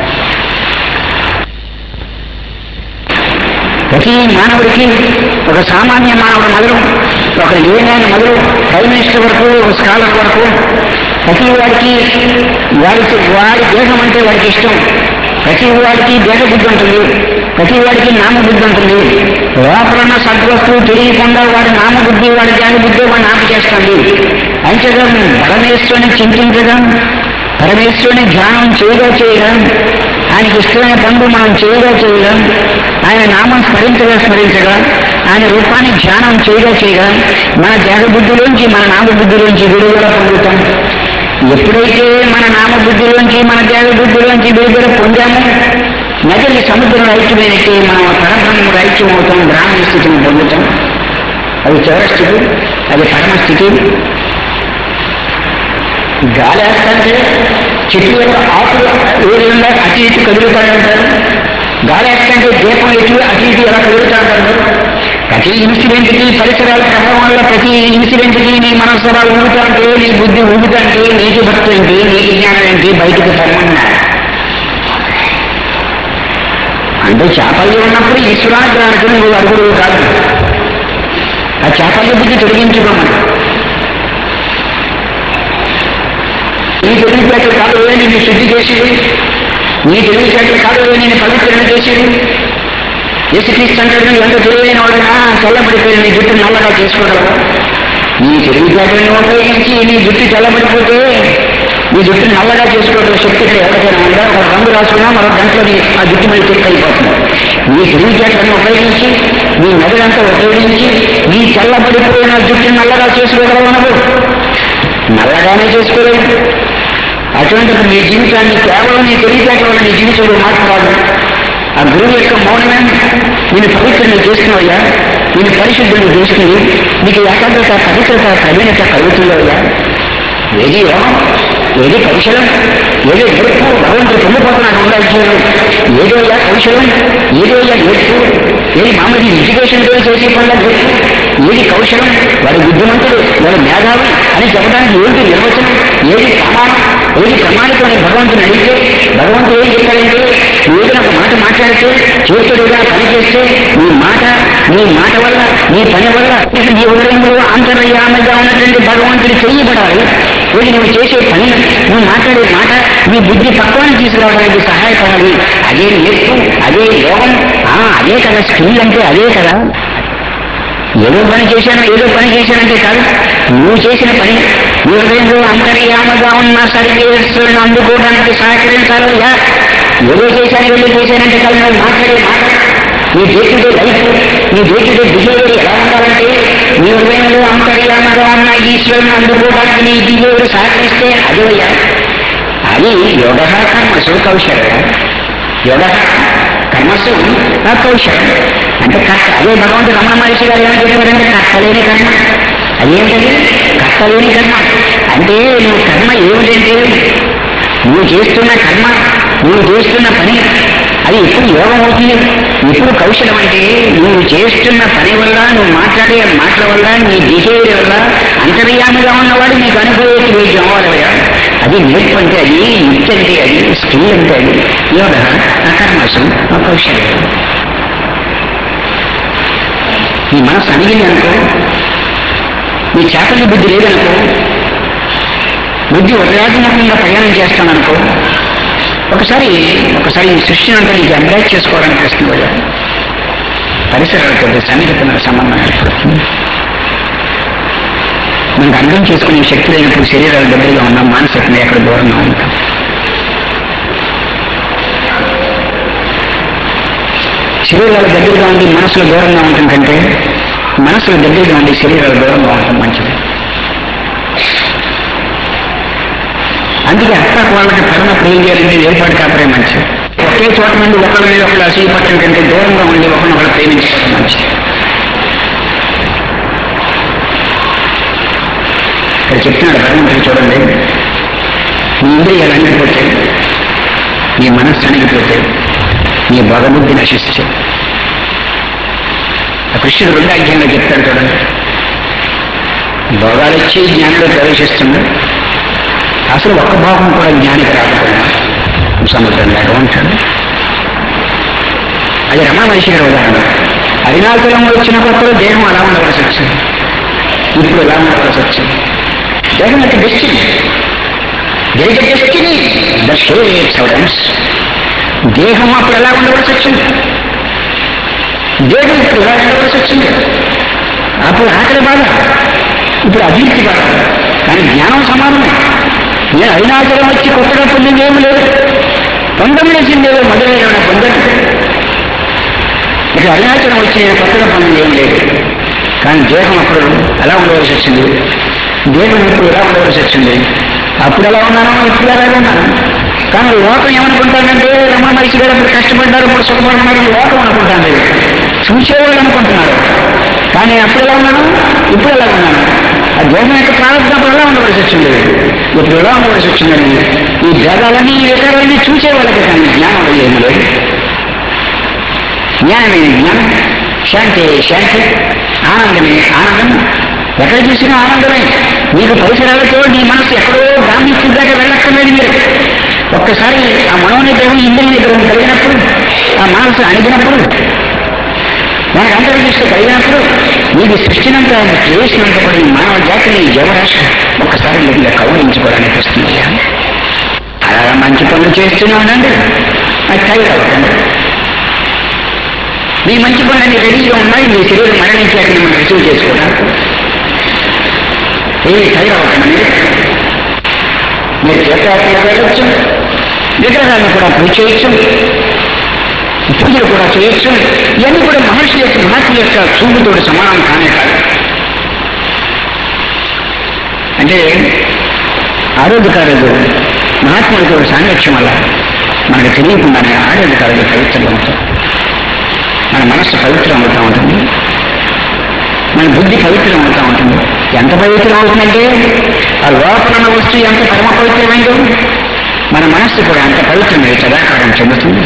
ప్రతి మానవుడికి ఒక సామాన్య మానవుడు మొదలు ఒక లేనైన మొదలు ప్రైమ్ మినిస్టర్ వరకు ఒక స్కాలర్ వరకు ప్రతి వాడికి వాడికి వాడి దేహం అంటే వాడికి ఇష్టం ప్రతి వాడికి దేహబుద్ధి ఉంటుంది ప్రతి వాడికి నామబుద్ధి ఉంటుంది లోపల ఉన్న సద్వస్తువు తెలియకుండా వాడి నామబుద్ధి వాడి దేహబుద్ధి వాడిని ఆపు చేస్తుంది అంతేగా పరమేశ్వరుని చింతించడం పరమేశ్వరుని ధ్యానం చేయగా చేయడం ఆయనకి ఇష్టమైన పనులు మనం చేయగా చేయడం ఆయన నామం స్మరించగా స్మరించగా ఆయన రూపాన్ని ధ్యానం చేయగా చేయగా మన దేహబుద్ధిలోంచి మన నామబుద్ధిలోంచి విడుదల పొందుతాం ఎప్పుడైతే మన నామబుద్ధిలోంచి మన దేహబుద్ధిలోంచి విడుదల పొందామో నదిని సముద్రం ఐక్యమైనట్టే మనం పరబ్రహ్మ ఐక్యం అవుతాం బ్రాహ్మణ స్థితిని పొందుతాం అది చివరి స్థితి అది పరమ స్థితి గాలి వేస్తుంటే చెట్టు యొక్క ఆకులు ఏ విధంగా అటు ఇటు కదులుతాయంటారు గాలి వేస్తుంటే దీపం ఎటు అటు ఇటు ఎలా కదులుతా అంటారు ప్రతి ఇన్సిడెంట్కి పరిసరాల ప్రభావం వల్ల ప్రతి ఇన్సిడెంట్కి నీ మనసు అలా ఊగుతా అంటే నీ బుద్ధి ఊగుతంటే నీటి భక్తి ఏంటి నీటి జ్ఞానం ఏంటి బయటికి పొమ్మన్నారు అంటే చేపల్లి ఉన్నప్పుడు ఈశ్వరానుగ్రహానికి నువ్వు అడుగుడు కాదు ఆ చేపల్లి బుద్ధి తొలగించుకోమని నీ తెలివితేటలు కాదు ఏ నిన్ను శుద్ధి చేసేది నీ తెలివితేటలు కాదు ఏ నిన్ను పవిత్రణ చేసేది యేసుక్రీస్తు అంటాడు నువ్వు ఎంత తెలివైన వాడైనా చల్లబడిపోయి నీ జుట్టు నల్లగా చేసుకోగలవా నీ తెలివితేటలను ఉపయోగించి నీ జుట్టు చల్లబడిపోతే నీ జుట్టు నల్లగా చేసుకోవడం శక్తి ఇక్కడ ఎవరికైనా ఉందా ఒక రంగు రాసుకున్నా మరో గంటలో నీ ఆ జుట్టు మీద తిరిగి అయిపోతుంది నీ తెలివితేటలను ఉపయోగించి నీ నదులంతా ఉపయోగించి నీ చల్లబడిపోయిన జుట్టు నల్లగా చేసుకోగలవు నువ్వు నల్లగానే చేసుకోలేదు అటువంటి నీ జీవితాన్ని కేవలం నీ తెలివితేటల వల్ల నీ జీవితంలో మార్పు రాదు ఆ గురువు యొక్క మౌనమే నేను పవిత్రని చేస్తున్నావయ్యా నేను పరిశుద్ధుని చేస్తుంది నీకు ఏకాగ్రత పవిత్రత ప్రవీణత కలుగుతుందయ్యా ఏది యోగం ఏది కౌశలం ఏదో నేర్పు భగవంతుడు పొందిపోతున్నాడు ఉండాల్సిన ఏదో యా కౌశలం ఏదో యా నేర్పు ఏది మామూలు ఎడ్యుకేషన్తో చేసే పనుల నేర్పు ఏది కౌశలం వాడు బుద్ధిమంతుడు వాడు మేధావి అని చెప్పడానికి ఏంటి నిర్వచనం ఏది ప్రమాణం ఏది ప్రమాణితమని భగవంతుని అడిగితే భగవంతుడు ఏం చెప్పాడంటే ఏది ఒక మాట మాట్లాడితే చేతుడుగా పని చేస్తే నీ మాట నీ మాట వల్ల నీ పని వల్ల నీ హృదయంలో అంతర్యామగా ఉన్నటువంటి భగవంతుడు చెయ్యబడాలి ఇది నువ్వు చేసే పని నువ్వు మాట్లాడే మాట నీ బుద్ధి పక్వాన్ని తీసుకురావడానికి సహాయపడాలి అదే నేర్పు అదే యోగం ఆ, అదే కదా స్కిల్ అంటే అదే కదా ఏదో పని చేశాను ఏదో పని చేశానంటే కాదు నువ్వు చేసిన పని నీ హృదయంలో అంతర్యామగా ఉన్న సర్వేశ్వరుని అందుకోవడానికి సహకరించాలయ్యా ఏదో చేశాను ఏదో చేశానంటే కాదు నువ్వు మాట్లాడే మాట నీ డే టు డే లైఫ్ నీ డే టు డే బిహేవియర్ ఎలా ఉండాలంటే నీ హృదయంలో అంతర్యామగా ఉన్న ఈశ్వరుని అందుకోవడానికి నీ బిహేవియర్ సహకరిస్తే అదేవయ్యా అది యోగ కర్మసు కౌశల్య యోగ కర్మసు ఆ కౌశలం అంటే కర్త అదే భగవంతుడు రమణ మహర్షి గారు ఏమని చెప్పారంటే కర్తలేని కర్మ అదేంటది కర్తలేని కర్మ అంటే నువ్వు కర్మ ఏమిటంటే నువ్వు చేస్తున్న కర్మ నువ్వు చేస్తున్న పని అది ఎప్పుడు యోగం అవుతుంది ఎప్పుడు కౌశలం అంటే నువ్వు చేస్తున్న పని వల్ల నువ్వు మాట్లాడే మాటల వల్ల నీ బిహేవియర్ వల్ల అంతర్యామిగా ఉన్నవాడు నీకు అనుభవేకి వేద్యం అవ్వాలయ్యా అది నేర్పు అంటే అది యుక్తి అంటే అది స్కిల్ అంటే అది యోగ అకర్మసు కౌశల్యం నీ మనసు అడిగింది అనుకో నీ చేపల బుద్ధి లేదనుకో బుద్ధి ఉదయాత్మకంగా ప్రయాణం చేస్తాననుకో ఒకసారి ఒకసారి ఈ సృష్టిని అంతా నీకు ఎంబ్రాజ్ చేసుకోవాలనిపిస్తుంది కదా పరిసరాలతో సన్నిహితమైన సంబంధం ఏర్పడుతుంది మనకు అర్థం చేసుకునే శక్తి లేనప్పుడు శరీరాలు దగ్గరగా ఉన్నాం మానసికంగా ఎక్కడ దూరంగా ఉంటాం శరీరాల దగ్గరగా ఉండి మనసులో దూరంగా ఉండటం కంటే మనసులో దగ్గరగా ఉండి శరీరాలు దూరంగా ఉండటం మంచిది అందుకే అత్త వాళ్ళకి పడినప్పుడు ఏం చేయాలంటే ఏర్పాటు కాపరే మంచిది ఒకే చోట నుండి ఒకరి మీద ఒకరు అసూయ పట్టడం కంటే దూరంగా ఉండి ఒకరినొకరు ప్రేమించుకోవడం మంచిది ఇక్కడ చెప్తున్నాడు భగవంతుడు చూడండి నీ ఇంద్రియాలు అణిగిపోతే నీ మనస్సు అణిగిపోతే నీ భగబుద్ధి నశిస్తే ఆ కృష్ణుడు రెండు అధ్యాయంలో చెప్తాడు చూడండి భోగాలు వచ్చి జ్ఞానంలో ప్రవేశిస్తుంది అసలు ఒక్క భాగం కూడా జ్ఞానికి రాకపోయినా సముద్రం లాగా ఉంటాడు అది రమణ మనిషి గారి ఉదాహరణ అరుణాచలం వచ్చిన కొత్తలో దేహం అలా ఉండవలసి వచ్చింది ఇప్పుడు ఎలా ఉండవలసి వచ్చింది దేహం యొక్క డెస్టినీ దేశ డెస్టినీ ద షేప్స్ అవడమ్స్ దేహం అప్పుడు ఎలా ఉండవలసి వచ్చింది దేహం ఇప్పుడు ఎలా ఉండవలసి వచ్చింది అప్పుడు ఆకలి బాధ ఇప్పుడు అభివృద్ధి బాధ కానీ జ్ఞానం సమానమే నేను అరుణాచలం వచ్చి కొత్తగా పొందింది ఏమి లేదు పొందమనేసింది ఏదో మొదలైన పొందండి ఇక అరుణాచలం వచ్చి నేను కొత్తగా పొందింది ఏమి లేదు కానీ దేహం అప్పుడు ఎలా ఉండవలసి వచ్చింది దేహం ఇప్పుడు ఎలా ఉండవలసి వచ్చింది అప్పుడు ఎలా ఉన్నానో ఇప్పుడు ఎలా ఉన్నాను కానీ లోకం ఏమనుకుంటానంటే రమణ మనిషి గారు అప్పుడు కష్టపడ్డారు ఇప్పుడు సుఖపడుతున్నారు లోకం అనుకుంటాను చూసేవాళ్ళు అనుకుంటున్నారు కానీ అప్పుడు ఎలా ఉన్నాను ఇప్పుడు ఎలా ఉన్నాను ఆ దేహం యొక్క ప్రారంభం ఎలా ఉండవలసి వచ్చింది ఇప్పుడు ఎలా ఉండవలసి వచ్చిందని ఈ భేదాలన్నీ ఈ వికారాలన్నీ చూసే వాళ్ళకి కానీ జ్ఞానం ఏమి లేదు జ్ఞానమే జ్ఞానం శాంతి శాంతి ఆనందమే ఆనందం ఎక్కడ చూసినా ఆనందమే మీకు పరిసరాలతో నీ మనసు ఎక్కడో గాంధీ దాకా వెళ్ళక్కర్లేదు మీరు ఒక్కసారి ఆ మనోనిగ్రహం ఇంద్రియ నిగ్రహం కలిగినప్పుడు ఆ మనసు అణిగినప్పుడు మనకు అంతర్దృష్టి కలిగినప్పుడు నీకు సృష్టినంతా చేసినంత కూడా ఈ మానవ జాతిని జీవరాశి ఒక్కసారి మీరు కౌలించుకోవడానికి వస్తుంది అలా మంచి పనులు చేస్తూనే ఉండండి అది టైర్ అవ్వకండి మీ మంచి పనులన్నీ రెడీగా ఉన్నాయి మీ శరీరం మరణించాక మిమ్మల్ని రిసీవ్ చేసుకోవడానికి ఏమి టైర్ అవ్వకండి మీరు మీరు తీర్థయాత్రలు వెళ్ళొచ్చు విగ్రహాలను కూడా పూజ చేయొచ్చు పూజలు కూడా చేయొచ్చు ఇవన్నీ కూడా మహర్షి యొక్క మహర్షి యొక్క చూపుతో సమానం కానే కాదు అంటే ఆరోగ్యకారులు మహాత్ములతో సాంగత్యం వల్ల మనకు తెలియకుండానే ఆరోగ్యకారులు పవిత్రంగా ఉంటాం మన మనస్సు పవిత్రం అవుతూ ఉంటుంది మన బుద్ధి పవిత్రం అవుతూ ఉంటుంది ఎంత పవిత్రం అవుతుందంటే ఆ లోపల ఉన్న వస్తువు ఎంత పరమ పవిత్రమైందో మన మనస్సు కూడా అంత పవిత్రమై సదాకారం చెందుతుంది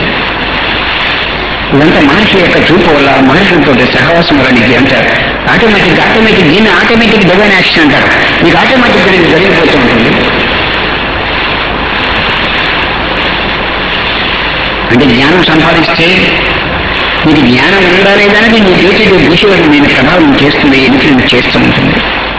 ఇదంతా మనిషి యొక్క చూపు వల్ల మనుషులతో సహవాసం వల్ల నీకు ఎంత ఆటోమేటిక్ ఆటోమేటిక్ దీన్ని ఆటోమేటిక్ డివైన్ యాక్షన్ అంటారు నీకు ఆటోమేటిక్ గా నీకు జరిగిపోతూ ఉంటుంది అంటే జ్ఞానం సంపాదిస్తే నీకు జ్ఞానం ఉందా లేదా అనేది నీ చేతి దిశలో నేను ప్రభావం చేస్తుంది ఇన్ఫ్లుయెన్స్ చేస్తూ ఉంటుంది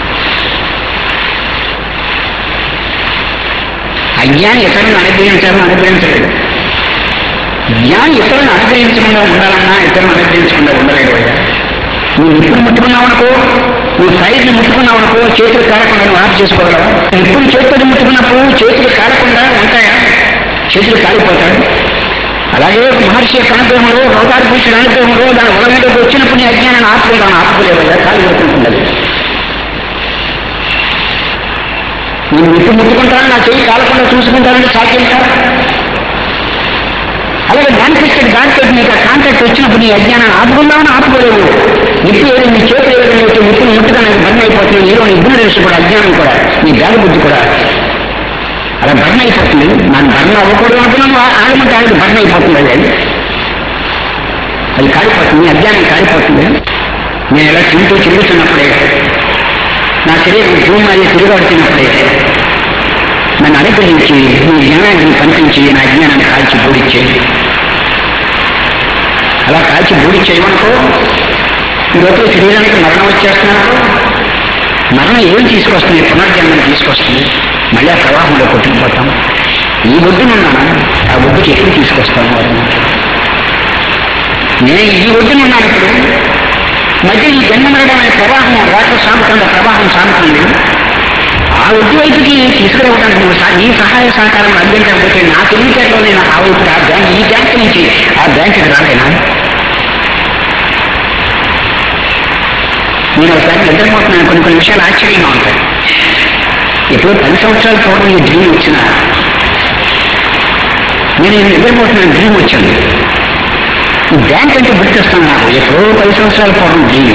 అజ్ఞాని ఇతరులను అనుగ్రహించాలని అనుగ్రహించలేదు జ్ఞాని ఇతరులను అనుగ్రహించకుండా ఉండాలన్నా ఇతరులను అనుగ్రహించకుండా ఉండలేడు అయ్యా నువ్వు నిప్పులు ముట్టుకున్నావు అనుకో నువ్వు ఫైర్ని ముట్టుకున్నావు అనుకో చేతులు కాలకుండా నువ్వు ఆఫ్ చేసుకోగలవా నిప్పులు చేతులు ముట్టుకున్నప్పుడు చేతులు కాలకుండా ఉంటాయా చేతులు కాలిపోతాడు అలాగే ఒక మహర్షి యొక్క అనుగ్రహంలో అవతార పురుషుల అనుగ్రహంలో దాని ఉలగంలోకి వచ్చినప్పుడు నీ అజ్ఞానాన్ని ఆపుకుంటాను ఆపుకోలేవయ్యా కాలు పెట్టుకుంటున్నది నేను నిప్పు ముట్టుకుంటాను నా చెయ్యి కాలకుండా చూసుకుంటానని సాధ్యం కాదు అలాగే మానిఫెస్టెడ్ దాంట్లో నీకు ఆ కాంటాక్ట్ వచ్చినప్పుడు నీ అజ్ఞానాన్ని ఆపుకుందామని ఆపుకోలేవు నిప్పు ఏదో నీ చేతులు ఏదైనా అయితే నిప్పును ముట్టుగా బర్న్ అయిపోతుంది నీలో నీ ఇగ్నరెన్స్ కూడా అజ్ఞానం కూడా నీ బ్యాగ బుద్ధి కూడా అలా బర్న్ అయిపోతుంది నాకు బర్న్ అవ్వకూడదు అనుకున్నాను ఆగమంటే ఆగదు బర్న్ అయిపోతుంది అది అది కాలిపోతుంది అజ్ఞానం కాలిపోతుంది నేను ఇలా తింటూ తిరుగుతున్నప్పుడే నా శరీరం భూమి అది తిరగడుతున్నప్పుడే నన్ను అనుగ్రహించి నీ జ్ఞానాన్ని కనిపించి నా అజ్ఞానాన్ని కాల్చి బూడిచ్చేది అలా కాల్చి బూడి చేయమనుకో ఈ లోపల శరీరానికి మరణం వచ్చేస్తున్నప్పుడు మరణం ఏం తీసుకొస్తుంది పునర్జన్మని తీసుకొస్తుంది మళ్ళీ ఆ ప్రవాహంలో కొట్టుకుపోతాం ఈ ఒడ్డునున్నాను ఆ ఒడ్డుకి ఎప్పుడు తీసుకొస్తాను వారిని నేను ఈ ఒడ్డునున్నాను ఇప్పుడు మధ్య ఈ జన్మ మరణం అనే ప్రవాహం వాటర్ సాగుతుంది ఆ ప్రవాహం సాగుతుంది ఆ ఒడ్డు వైపుకి తీసుకురావడానికి నువ్వు సహ- నీ సహాయ సహకారం అందించకపోతే నా తెలివితేటలో నేను ఆ వైపు ఆ బ్యాంక్ ఈ బ్యాంక్ నుంచి ఆ బ్యాంకుకి రాలేనా నేను ఒకసారి నిద్రపోతున్నాను కొన్ని కొన్ని విషయాలు ఆశ్చర్యంగా ఉంటాయి ఎప్పుడో పది సంవత్సరాల పూర్వం ఈ డ్రీమ్ వచ్చిన నేను ఈ నిద్రపోతున్నాను డ్రీమ్ వచ్చింది ఈ బ్యాంక్ అంటే గుర్తొస్తాను నాకు ఎప్పుడో పది సంవత్సరాల పూర్వం డ్రీమ్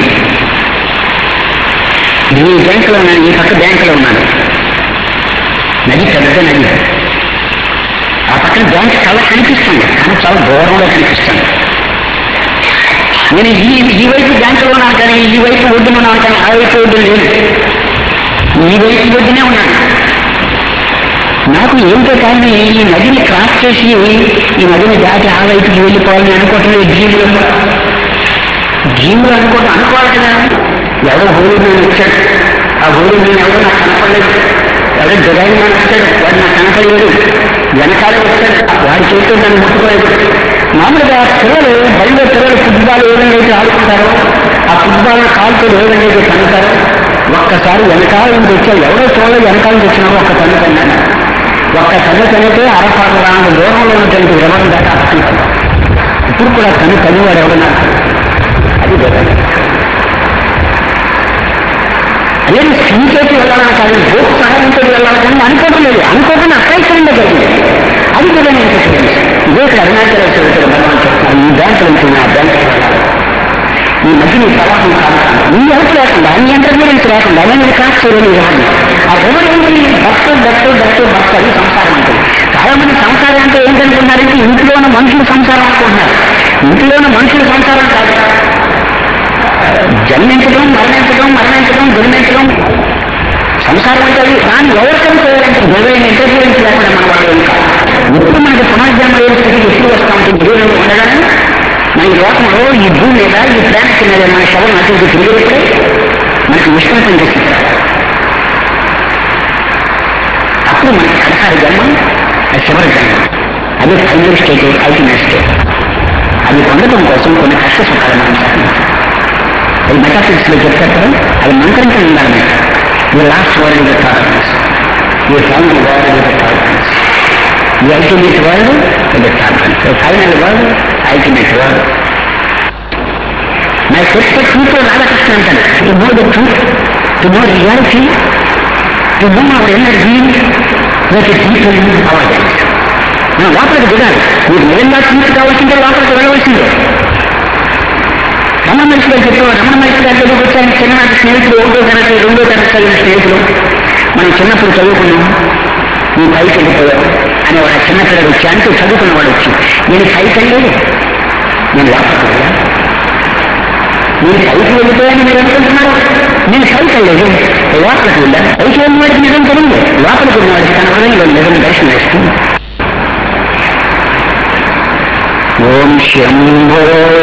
నేను ఈ బ్యాంకులో ఉన్నాను ఈ పక్క బ్యాంకులో ఉన్నాను నది పెద్ద నది ఆ పక్కన బ్యాంక్ కళ్ళ కనిపిస్తుంది కానీ చాలా దూరంలో కనిపిస్తుంది నేను ఈ ఈ వైపు బ్యాంకులో ఉన్నాను కానీ ఈ వైపు ఒడ్డున ఉన్నాను కానీ ఆ వైపు ఒడ్డున లేను ఈ వైపు ఒడ్డునే ఉన్నాను నాకు ఏంటో కానీ ఈ నదిని క్రాస్ చేసి ఈ నదిని దాటి ఆ వైపుకి వెళ్ళిపోవాలని అనుకోవటం డ్రీమ్లో డ్రీమ్లో అనుకోవటం అనుకోవాలి కదా ఎవడో హోలీ నేను వచ్చాడు ఆ హోలీ నేను ఎవడో నాకు కనపడలేదు ఎవడో డిజైన్ మ్యాన్ వచ్చాడు వాడు నాకు కనపడలేదు వెనకాలే వచ్చాడు వాడి చేతితో నన్ను ముట్టుకోలేదు మామూలుగా పిల్లలు బయట పిల్లలు ఫుట్బాల్ ఏ విధంగా అయితే ఆడుకుంటారో ఆ ఫుట్బాల్ కాలుతో ఏ విధంగా అయితే తన్నుతారో ఒక్కసారి వెనకాల నుంచి వచ్చాడు ఎవడో చూడలేదు వెనకాల నుంచి వచ్చినారో ఒక్క తన్ను తన్నాను ఒక్క తన్ను తనితే అరపాటు రాను దూరంలో ఉన్నటువంటి విరమణ దాకా అట్టుకుంటాడు ఇప్పుడు కూడా తను తల్లివాడు ఎవడో నాకు తెలియదు. అది డిజైన్ అదే సించేసి వెళ్ళాలని కాదు భూక్ సహాయంతో వెళ్ళాలని కానీ అనుకోవడం లేదు అనుకోకుండా అప్రయత్నంగా జరిగింది అది కూడా నేను చెప్పాను ఇదే ఇక్కడ అరుణాచలేశ్వర ఇక్కడ భగవాన్ చెప్తాను ఈ బ్యాంకు నుంచి నా బ్యాంకు వెళ్ళాలి ఈ మధ్య నీ ప్రవాహం సాగుతాను నీ హెల్ప్ లేకుండా నీ ఇంటర్మీడియన్స్ లేకుండా నేను క్రాస్ చేయలేని ఇవ్వండి ఆ రివర్ ఏంటి భక్తు భక్తు భక్తు భక్తు అది సంసారం ఉంటుంది చాలా మంది సంసారం అంటే ఏంటనుకున్నారంటే ఇంట్లో ఉన్న మనుషుల సంసారం అనుకుంటున్నారు ఇంట్లో ఉన్న మనుషుల సంసారం కాదు జన్మించడం మరణించడం మరణించడం జన్మించడం సంసారం అంటే అది దాన్ని ఎవరికైనా చేయాలంటే దైవైన ఇంటర్ఫీరెన్స్ లేకుండా మన వాళ్ళు ఇంకా ఎప్పుడు మనకి పునర్జన్మ ఏ స్థితికి ఎప్పుడు వస్తా ఉంటుంది జీవనంలో ఉండగానే మన ఈ లోకంలో ఈ భూమి మీద ఈ ప్లానెట్ మీద మన శవం అటు ఇటు తిరిగినప్పుడే మనకి ఇష్టం పని స్థితి రావాలి అప్పుడు మనకి కడసారి జన్మ అది చివరి జన్మ అది ఫైనల్ స్టేజ్ అల్టిమేట్ స్టేజ్ అది పొందడం కోసం కొన్ని కష్ట సుఖాలు మనం సాధించాలి అది మెటాఫిజిక్స్ లో చెప్తారు కదా అది మంత్రంతో ఉండాలి మీకు ఈ లాస్ట్ వరల్డ్ ఇస్ టాలరెన్స్ ఈ ఫైనల్ వరల్డ్ ఇస్ టాలరెన్స్ ఈ అల్టిమేట్ వరల్డ్ ఇది tolerance final world ultimate world నా చెప్తే ట్రూత్ రాధాకృష్ణ అంటాడు to know the truth to know reality to know our energy that is people our మనం లోపలికి దిగాలి మీకు నిజంగా ట్రూత్ కావాల్సిందే లోపలికి వెళ్ళవలసిందే రమణ మహర్షి గారు చెప్పారు రమణ మహర్షి గారి దగ్గరికి వచ్చారు చిన్ననాటి స్నేహితులు ఒకటో తరగతి రెండో తరగతి చదివిన స్నేహితులు మనం చిన్నప్పుడు చదువుకున్నాం నువ్వు పైకి వెళ్ళిపోయావు అని వాడు చిన్నపిల్లడు వచ్చి అంటూ చదువుకున్న వాడు వచ్చి నేను పైకి వెళ్ళలేదు నేను లోపలికి వెళ్ళా నేను పైకి వెళ్ళిపోయాను మీరు అనుకుంటున్నారు నేను పైకి వెళ్ళలేదు లోపలికి వెళ్ళాను పైకి వెళ్ళిన వాడికి నిజం తెలియదు లోపలికి వెళ్ళిన వాడికి తన హృదయంలో నిజం దర్శనం ఇస్తుంది ఓం శంభో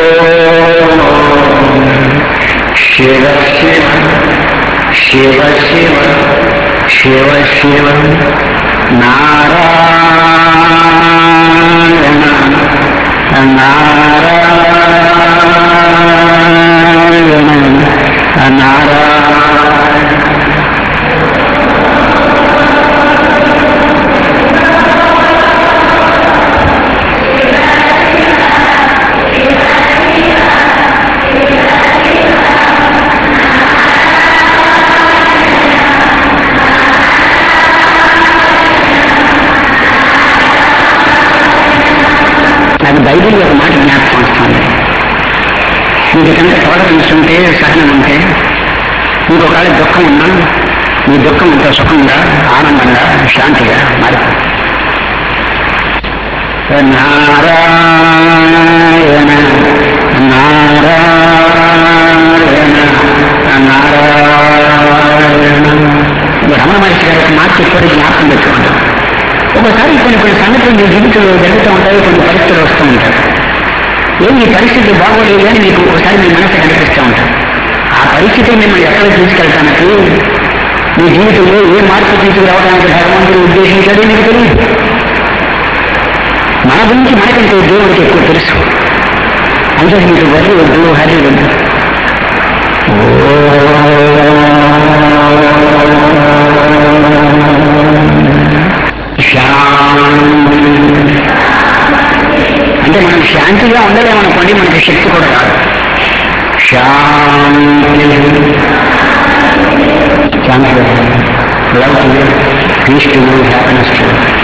శివ శివ శివ శివ శివ శివ నారాయణ నారాయణ నారాయణ నాకు బైబిల్ ఒక మాట జ్ఞాపకం వస్తుంది మీకు కనుక టాలరెన్స్ ఉంటే సహనం ఉంటే మీకు ఒకవేళ దుఃఖం ఉన్నా మీ దుఃఖం ఎంతో సుఖంగా ఆనందంగా శాంతిగా మారిపోతుంది నారాయణ నారాయణ నారాయణ ఇది రమణ మహర్షి గారి ఒక మాట చెప్పారు జ్ఞాపకం పెట్టుకోండి ఒకసారి కొన్ని కొన్ని సంఘటనలు మీ జీవితంలో జరుగుతూ ఉంటాయి కొన్ని పరిస్థితులు వస్తూ ఉంటాయి ఏం ఈ పరిస్థితి బాగోలేదు అని మీకు ఒకసారి మీ మనసు కనిపిస్తూ ఉంటాయి ఆ పరిస్థితి మిమ్మల్ని ఎక్కడ తీసుకెళ్ళటానికి మీ జీవితంలో ఏ మార్పు తీసుకురావడానికి భగవంతుడు ఉద్దేశించాడో మీకు తెలియదు మన గురించి మనకంటే దేవుడికి ఎక్కువ తెలుసు అంటే మీకు వడ్డీ వద్దు హరి వద్దు శాంతి అంటే మనం శాంతిగా ఉండలేమనుకోండి మనకి శక్తి కూడా రాదు శాంతి శాంతి love to peace to happiness to